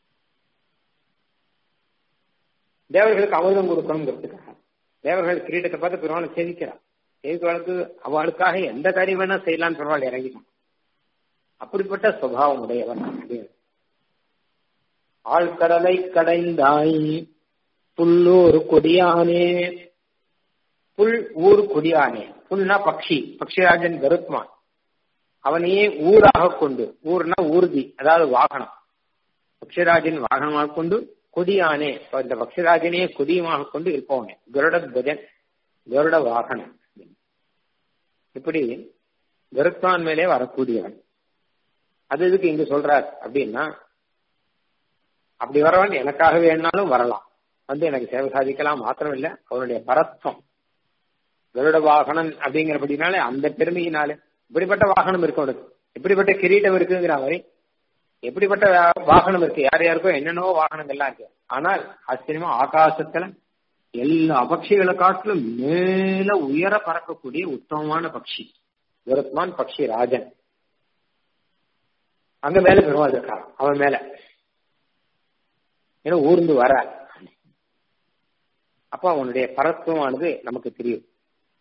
தேவர்களுக்கு அமிர்தம் கொடுக்கணுங்கிறதுக்காக தேவர்கள் கிரீடத்தை பார்த்து பெருமாளை சேவிக்கிறார் சேவிக்கிறவளுக்கு அவளுக்காக எந்த காரியம் வேணா செய்யலாம்னு பெருமாள் இறங்கினான் அப்படிப்பட்ட சுவாவம் உடையவன் அப்படின்னு ஆழ்கடலை கடைந்தாய் புல்லூர் கொடியானே புல் ஊர் கொடியானே புல்னா பக்ஷி பக்ஷிராஜன் கருத்மான் அவனையே ஊராக கொண்டு ஊர்னா ஊர்தி அதாவது வாகனம் பக்ஷிராஜன் வாகனமாக கொண்டு கொடியானே இந்த பக்ஷிராஜனையே கொடியமாக கொண்டு இருப்பவனே கருட கஜன் கருட வாகனம் இப்படி கருத்மான் மேலே வரக்கூடியவன் அது இதுக்கு இங்க சொல்றார் அப்படின்னா அப்படி வரவன் எனக்காக வேணாலும் வரலாம் வந்து எனக்கு சேவை சாதிக்கலாம் மாத்திரம் இல்ல அவருடைய பரத்வம் கருட வாகனன் அப்படிங்கிறபடினாலே அந்த பெருமையினாலே இப்படிப்பட்ட வாகனம் இருக்கு அவனுக்கு இப்படிப்பட்ட கிரீட்டம் இருக்குங்கிற மாதிரி எப்படிப்பட்ட வாகனம் இருக்கு யார் யாருக்கும் என்னென்னவோ வாகனங்கள்லாம் இருக்கு ஆனால் ஆச்சரியமா ஆகாசத்துல எல்லா பட்சிகளை காட்டிலும் மேல உயர பறக்கக்கூடிய உத்தமமான பட்சி கருத்மான் பக்ஷி ராஜன் அங்க மேல பெருமாள் இருக்கான் அவன் மேல ஏன்னா ஊர்ந்து வர அப்ப அவனுடைய பரத்துவமானது நமக்கு தெரியும்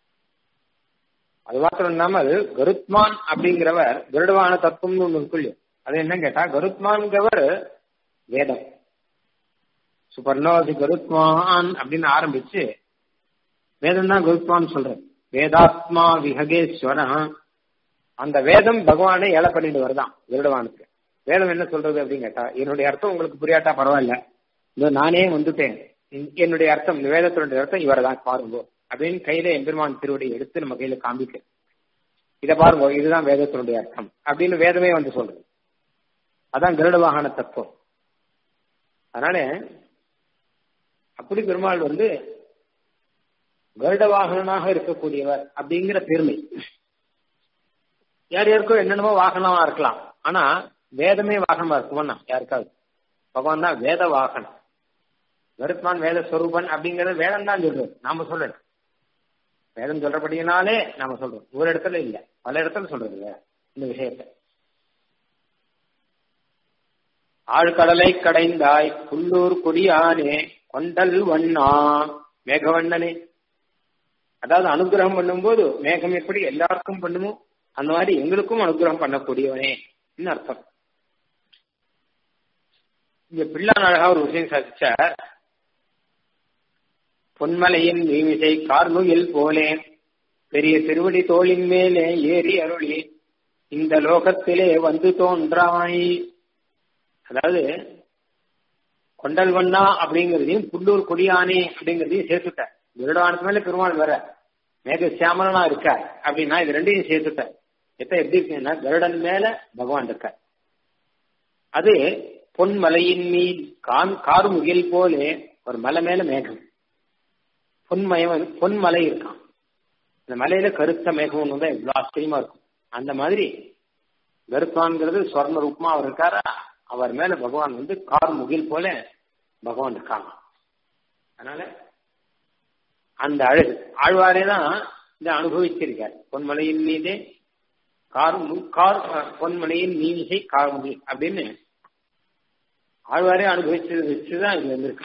அது மாத்திரம் இல்லாமல் கருத்மான் அப்படிங்கிறவர் கருடவான தத்துவம்னு ஒண்ணு இருக்கு இல்லையா அது என்ன கேட்டா கருத்மான்கிறவர் வேதம் சுபர்ணோதி கருத்மான் அப்படின்னு ஆரம்பிச்சு வேதம் தான் கருத்மான் சொல்றது வேதாத்மா விஹகேஸ்வர அந்த வேதம் பகவானை ஏழை பண்ணிட்டு வருதான் கருடவானுக்கு வேதம் என்ன சொல்றது அப்படின்னு கேட்டா என்னுடைய அர்த்தம் உங்களுக்கு புரியாட்டா பரவாயில்ல இதோ நானே வந்துட்டேன் என்னுடைய அர்த்தம் இந்த வேதத்தினுடைய அர்த்தம் இவரை தான் பாருங்க அப்படின்னு கையில எம்பெருமான் திருவடியை எடுத்து நம்ம கையில காமிக்க இதை பாருங்க இதுதான் வேதத்தினுடைய அர்த்தம் அப்படின்னு வேதமே வந்து சொல்றது அதான் கருட வாகன தத்துவம் அதனால அப்படி பெருமாள் வந்து கருட வாகனனாக இருக்கக்கூடியவர் அப்படிங்கிற பெருமை யார் யாருக்கோ என்னென்னமோ வாகனமா இருக்கலாம் ஆனா வேதமே வாகனமா இருக்குமா யாருக்காவது பகவான் தான் வேத வாகனம் கருத்மான் வேத ஸ்வரூபன் அப்படிங்கறது வேதம் தான் சொல்றது நாம சொல்லல வேதம் சொல்றபடியினாலே நாம சொல்றோம் ஒரு இடத்துல இல்ல பல இடத்துல சொல்றது இந்த விஷயத்தை ஆழ்கடலை கடைந்தாய் புல்லூர் கொடியானே கொண்டல் வண்ணா மேகவண்ணனே அதாவது அனுகிரகம் பண்ணும்போது மேகம் எப்படி எல்லாருக்கும் பண்ணுமோ அந்த மாதிரி எங்களுக்கும் அனுகிரகம் பண்ணக்கூடியவனே அர்த்தம் இங்க பிள்ளான் அழகா ஒரு விஷயம் சாதிச்சார் பொன்மலையின் மீமிசை கார்முகில் போலே பெரிய திருவடி தோளின் மேலே ஏறி அருளி இந்த லோகத்திலே வந்து தோன்றாய் அதாவது கொண்டல் வண்ணா அப்படிங்கறதையும் புல்லூர் கொடியானே அப்படிங்கறதையும் சேர்த்துட்ட விருடவானத்து மேல பெருமாள் வர மேக சியாமலனா இருக்க அப்படின்னா இது ரெண்டையும் சேர்த்துட்ட எத்த எப்படி இருக்குன்னா கருடன் மேல பகவான் இருக்க அது பொன்மலையின் மீன் கான் கார்முகில் போலே ஒரு மலை மேல மேகம் பொன்மயம் பொன்மலை இருக்கான் அந்த மலையில கருத்த மேகம் ஒன்று தான் எவ்வளவு ஆச்சரியமா இருக்கும் அந்த மாதிரி கருத்தான்கிறது சொர்ண ரூபமா அவர் இருக்காரா அவர் மேல பகவான் வந்து கார் முகில் போல பகவான் இருக்காங்க அதனால அந்த அழகு ஆழ்வாரே தான் இதை அனுபவிச்சிருக்கார் பொன்மலையின் மீதே கார் கார் பொன்மலையின் மீனிசை கார்முகில் அப்படின்னு ஆழ்வாரே அனுபவிச்சது வச்சுதான் இது வந்திருக்கு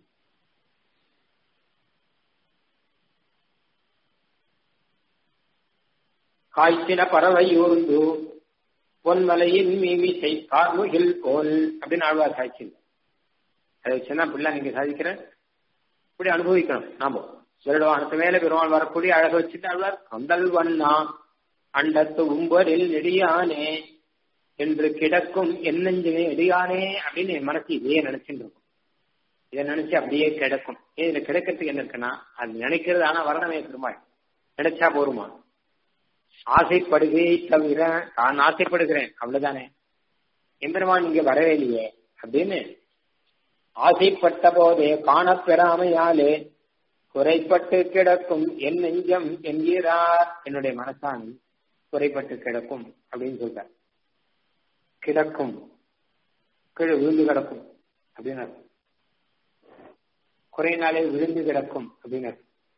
காய்ச்சின பறவை ஊர்ந்து பொன்மலையின் மீமிசை கார்முகில் போல் அப்படின்னு ஆழ்வார் சாய்ச்சி அதை வச்சுதான் பிள்ளை நீங்க சாதிக்கிற இப்படி அனுபவிக்கணும் நாம வருடவானத்து மேல பெருமாள் வரக்கூடிய அழக வச்சுட்டு ஆழ்வார் கந்தல் வண்ணா அண்டத்து உம்பரில் நெடியானே என்று கிடக்கும் என்னெஞ்சினே நெடியானே அப்படின்னு என் மனசு இதையே நினைச்சுட்டு இருக்கும் இதை நினைச்சு அப்படியே கிடக்கும் ஏன் இதுல கிடைக்கிறதுக்கு என்ன இருக்குன்னா அது நினைக்கிறது ஆனா வரணுமே பெருமாள் நினைச்சா போருமா ஆசைப்படுகை தவிர நான் ஆசைப்படுகிறேன் அவ்வளவுதானே எம்பெருமான் இங்க வரவே இல்லையே அப்படின்னு ஆசைப்பட்ட போதே காணப்பெறாமையாலே குறைப்பட்டு கிடக்கும் என் நெஞ்சம் என்கிறார் என்னுடைய மனசான் குறைப்பட்டு கிடக்கும் அப்படின்னு சொல்றார் கிடக்கும் கீழே விழுந்து கிடக்கும் அப்படின்னு குறையினாலே விழுந்து கிடக்கும் அப்படின்னு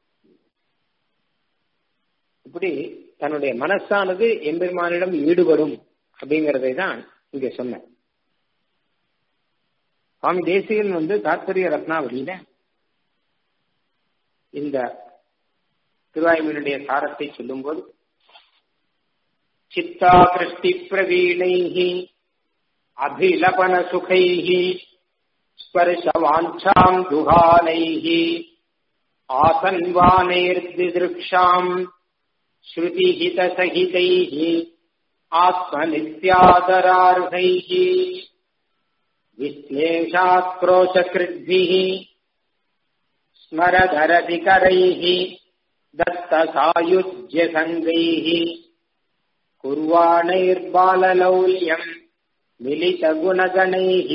இப்படி தன்னுடைய மனசானது எம்பெருமானிடம் ஈடுபடும் அப்படிங்கறதை தான் இங்க சொன்ன சுவாமி தேசிகன் வந்து தாத்பரிய ரத்னாவளியில இந்த திருவாயுமனுடைய சாரத்தை சொல்லும்போது சித்தா கிருஷ்டி பிரவீணைஹி அபிலபன சுகைஹி ஸ்பர்ஷ வாஞ்சாம் துகாலைஹி ஆசன்வானைர்திதிருக்ஷாம் श्रुतिहितसहितैः आत्मनित्यादरार्हैः विश्लेषाक्रोशकृद्भिः स्मरधरधिकरैः दत्तसायुज्यसङ्गैः कुर्वाणैर्बाललौल्यम् मिलितगुणगणैः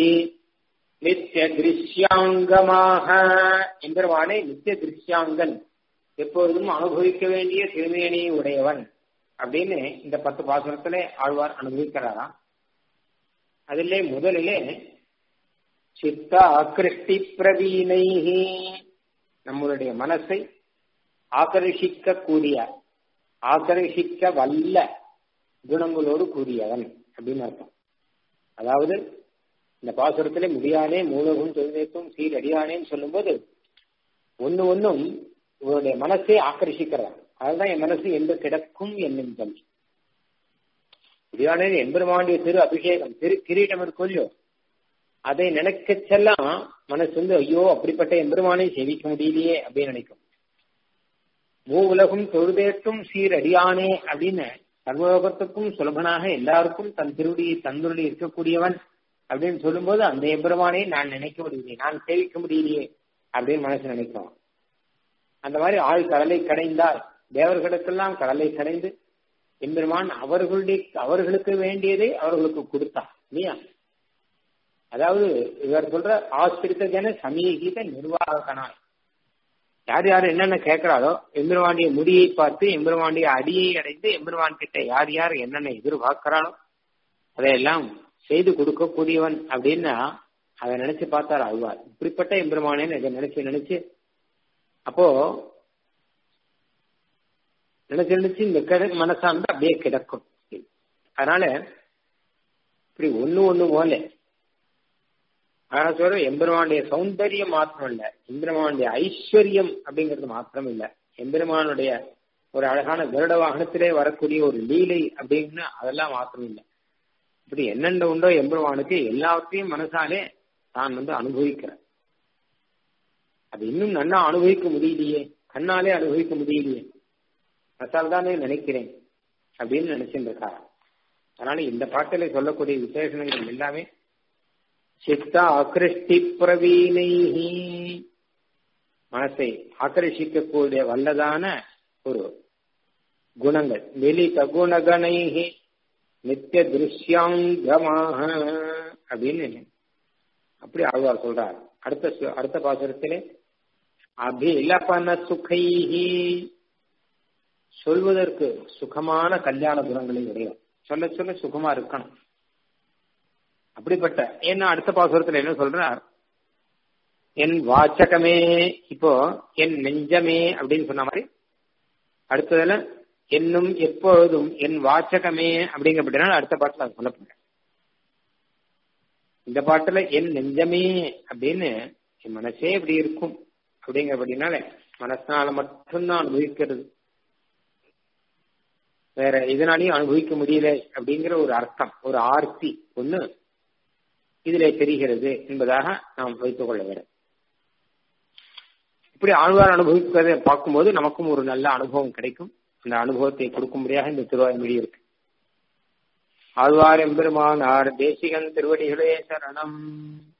நித்தியதிருஷ்யாங்கமாக எம்பெருமானே நித்திய திருஷ்யாங்கன் எப்பொழுதும் அனுபவிக்க வேண்டிய திருமேனியை உடையவன் அப்படின்னு இந்த பத்து பாசுரத்திலே ஆழ்வார் அனுபவிக்கிறாராம் அதிலே முதலிலே சித்த ஆக்கிருஷ்டி பிரவீனைஹி நம்மளுடைய மனசை ஆக்கர்ஷிக்க கூடிய ஆக்கர்ஷிக்க வல்ல குணங்களோடு கூடியவன் அப்படின்னு அர்த்தம் அதாவது இந்த பாசுரத்திலே முடியானே மூலகும் தொழிலைக்கும் சீரடியானேன்னு சொல்லும்போது ஒன்னு ஒன்னும் இவருடைய மனசை ஆக்கர்ஷிக்கிறார் அதுதான் என் மனசு எந்த கிடக்கும் என்னும் சொல்லி முடிவான எம்பெருமானுடைய திரு அபிஷேகம் திரு கிரீட்டம் இருக்கும் இல்லையோ அதை நினைக்கச்செல்லாம் மனசு வந்து ஐயோ அப்படிப்பட்ட எம்பெருமானை சேவிக்க முடியலையே அப்படின்னு நினைக்கும் மூ உலகும் தொழுதேற்றும் சீரடியானே அப்படின்னு சர்வலோகத்துக்கும் சுலபனாக எல்லாருக்கும் தன் திருடியை தந்துருளி இருக்கக்கூடியவன் அப்படின்னு சொல்லும்போது அந்த எம்பெருமானை நான் நினைக்க முடியலையே நான் சேவிக்க முடியலையே அப்படின்னு மனசு நினைக்கும் அந்த மாதிரி ஆள் கடலை கடைந்தால் தேவர்களுக்கெல்லாம் கடலை கடைந்து எம்பெருமான் அவர்களுடைய அவர்களுக்கு வேண்டியதை அவர்களுக்கு கொடுத்தான் இல்லையா அதாவது இவர் சொல்ற ஆசிரித்த ஜன சமீகித நிர்வாகனாய் யார் யார் என்னென்ன கேட்கிறாரோ எம்பெருமாண்டிய முடியை பார்த்து எம்பெருமாண்டிய அடியை அடைந்து எம்பெருமான் கிட்ட யார் யார் என்னென்ன எதிர்பார்க்கிறானோ அதையெல்லாம் செய்து கொடுக்கக்கூடியவன் அப்படின்னா அதை நினைச்சு பார்த்தார் அழ்வார் இப்படிப்பட்ட எம்பெருமானேன்னு இதை நினைச்சு நினைச்சு அப்போ நினைச்சு நினைச்சு இந்த கிட மனசார்ந்து அப்படியே கிடக்கும் அதனால இப்படி ஒண்ணு ஒண்ணு போல ஆனா சொல்ற எம்பெருமானுடைய சௌந்தரியம் மாத்திரம் இல்ல எம்பெருமானுடைய ஐஸ்வர்யம் அப்படிங்கிறது மாத்திரம் இல்ல எம்பெருமானுடைய ஒரு அழகான கருட வாகனத்திலே வரக்கூடிய ஒரு லீலை அப்படின்னு அதெல்லாம் மாத்திரம் இல்லை இப்படி என்னென்ன உண்டோ எம்பெருமானுக்கு எல்லாத்தையும் மனசாலே தான் வந்து அனுபவிக்கிறேன் அது இன்னும் நன்னா அனுபவிக்க முடியலையே கண்ணாலே அனுபவிக்க முடியலையே மசால் தானே நினைக்கிறேன் அப்படின்னு நினைச்சுட்டு இருக்காரு அதனால இந்த பாட்டில சொல்லக்கூடிய விசேஷணங்கள் எல்லாமே சித்த ஆக்கிருஷ்டி பிரவீனைஹி மனசை ஆக்கர்ஷிக்கக்கூடிய வல்லதான ஒரு குணங்கள் வெளி தகுணகணைஹி நித்திய திருஷ்யாங்கமாக அப்படின்னு அப்படி ஆழ்வார் சொல்றார் அடுத்த அடுத்த பாசுரத்திலே அபிலபன சுகைஹி சொல்வதற்கு சுகமான கல்யாண குணங்களை உடையவர் சொல்ல சொல்ல சுகமா இருக்கணும் அப்படிப்பட்ட ஏன்னா அடுத்த பாசுரத்துல என்ன சொல்றார் என் வாச்சகமே இப்போ என் நெஞ்சமே அப்படின்னு சொன்ன மாதிரி அடுத்ததுல என்னும் எப்பொழுதும் என் வாச்சகமே அப்படிங்கப்பட்டனால அடுத்த பாட்டுல அது சொல்ல போறேன் இந்த பாட்டுல என் நெஞ்சமே அப்படின்னு என் மனசே இப்படி இருக்கும் அப்படிங்கிறபடினால மனசனால மட்டும்தான் அனுபவிக்கிறது வேற இதனாலையும் அனுபவிக்க முடியல அப்படிங்கிற ஒரு அர்த்தம் ஒரு ஆர்த்தி ஒண்ணு இதிலே தெரிகிறது என்பதாக நாம் வைத்துக் கொள்ள வேண்டும் இப்படி ஆழ்வார் அனுபவிப்பதை பார்க்கும்போது நமக்கும் ஒரு நல்ல அனுபவம் கிடைக்கும் அந்த அனுபவத்தை கொடுக்கும்படியாக இந்த திருவாய்மொழி இருக்கு ஆழ்வார் எம்பெருமானார் தேசிகன் திருவடிகளே சரணம்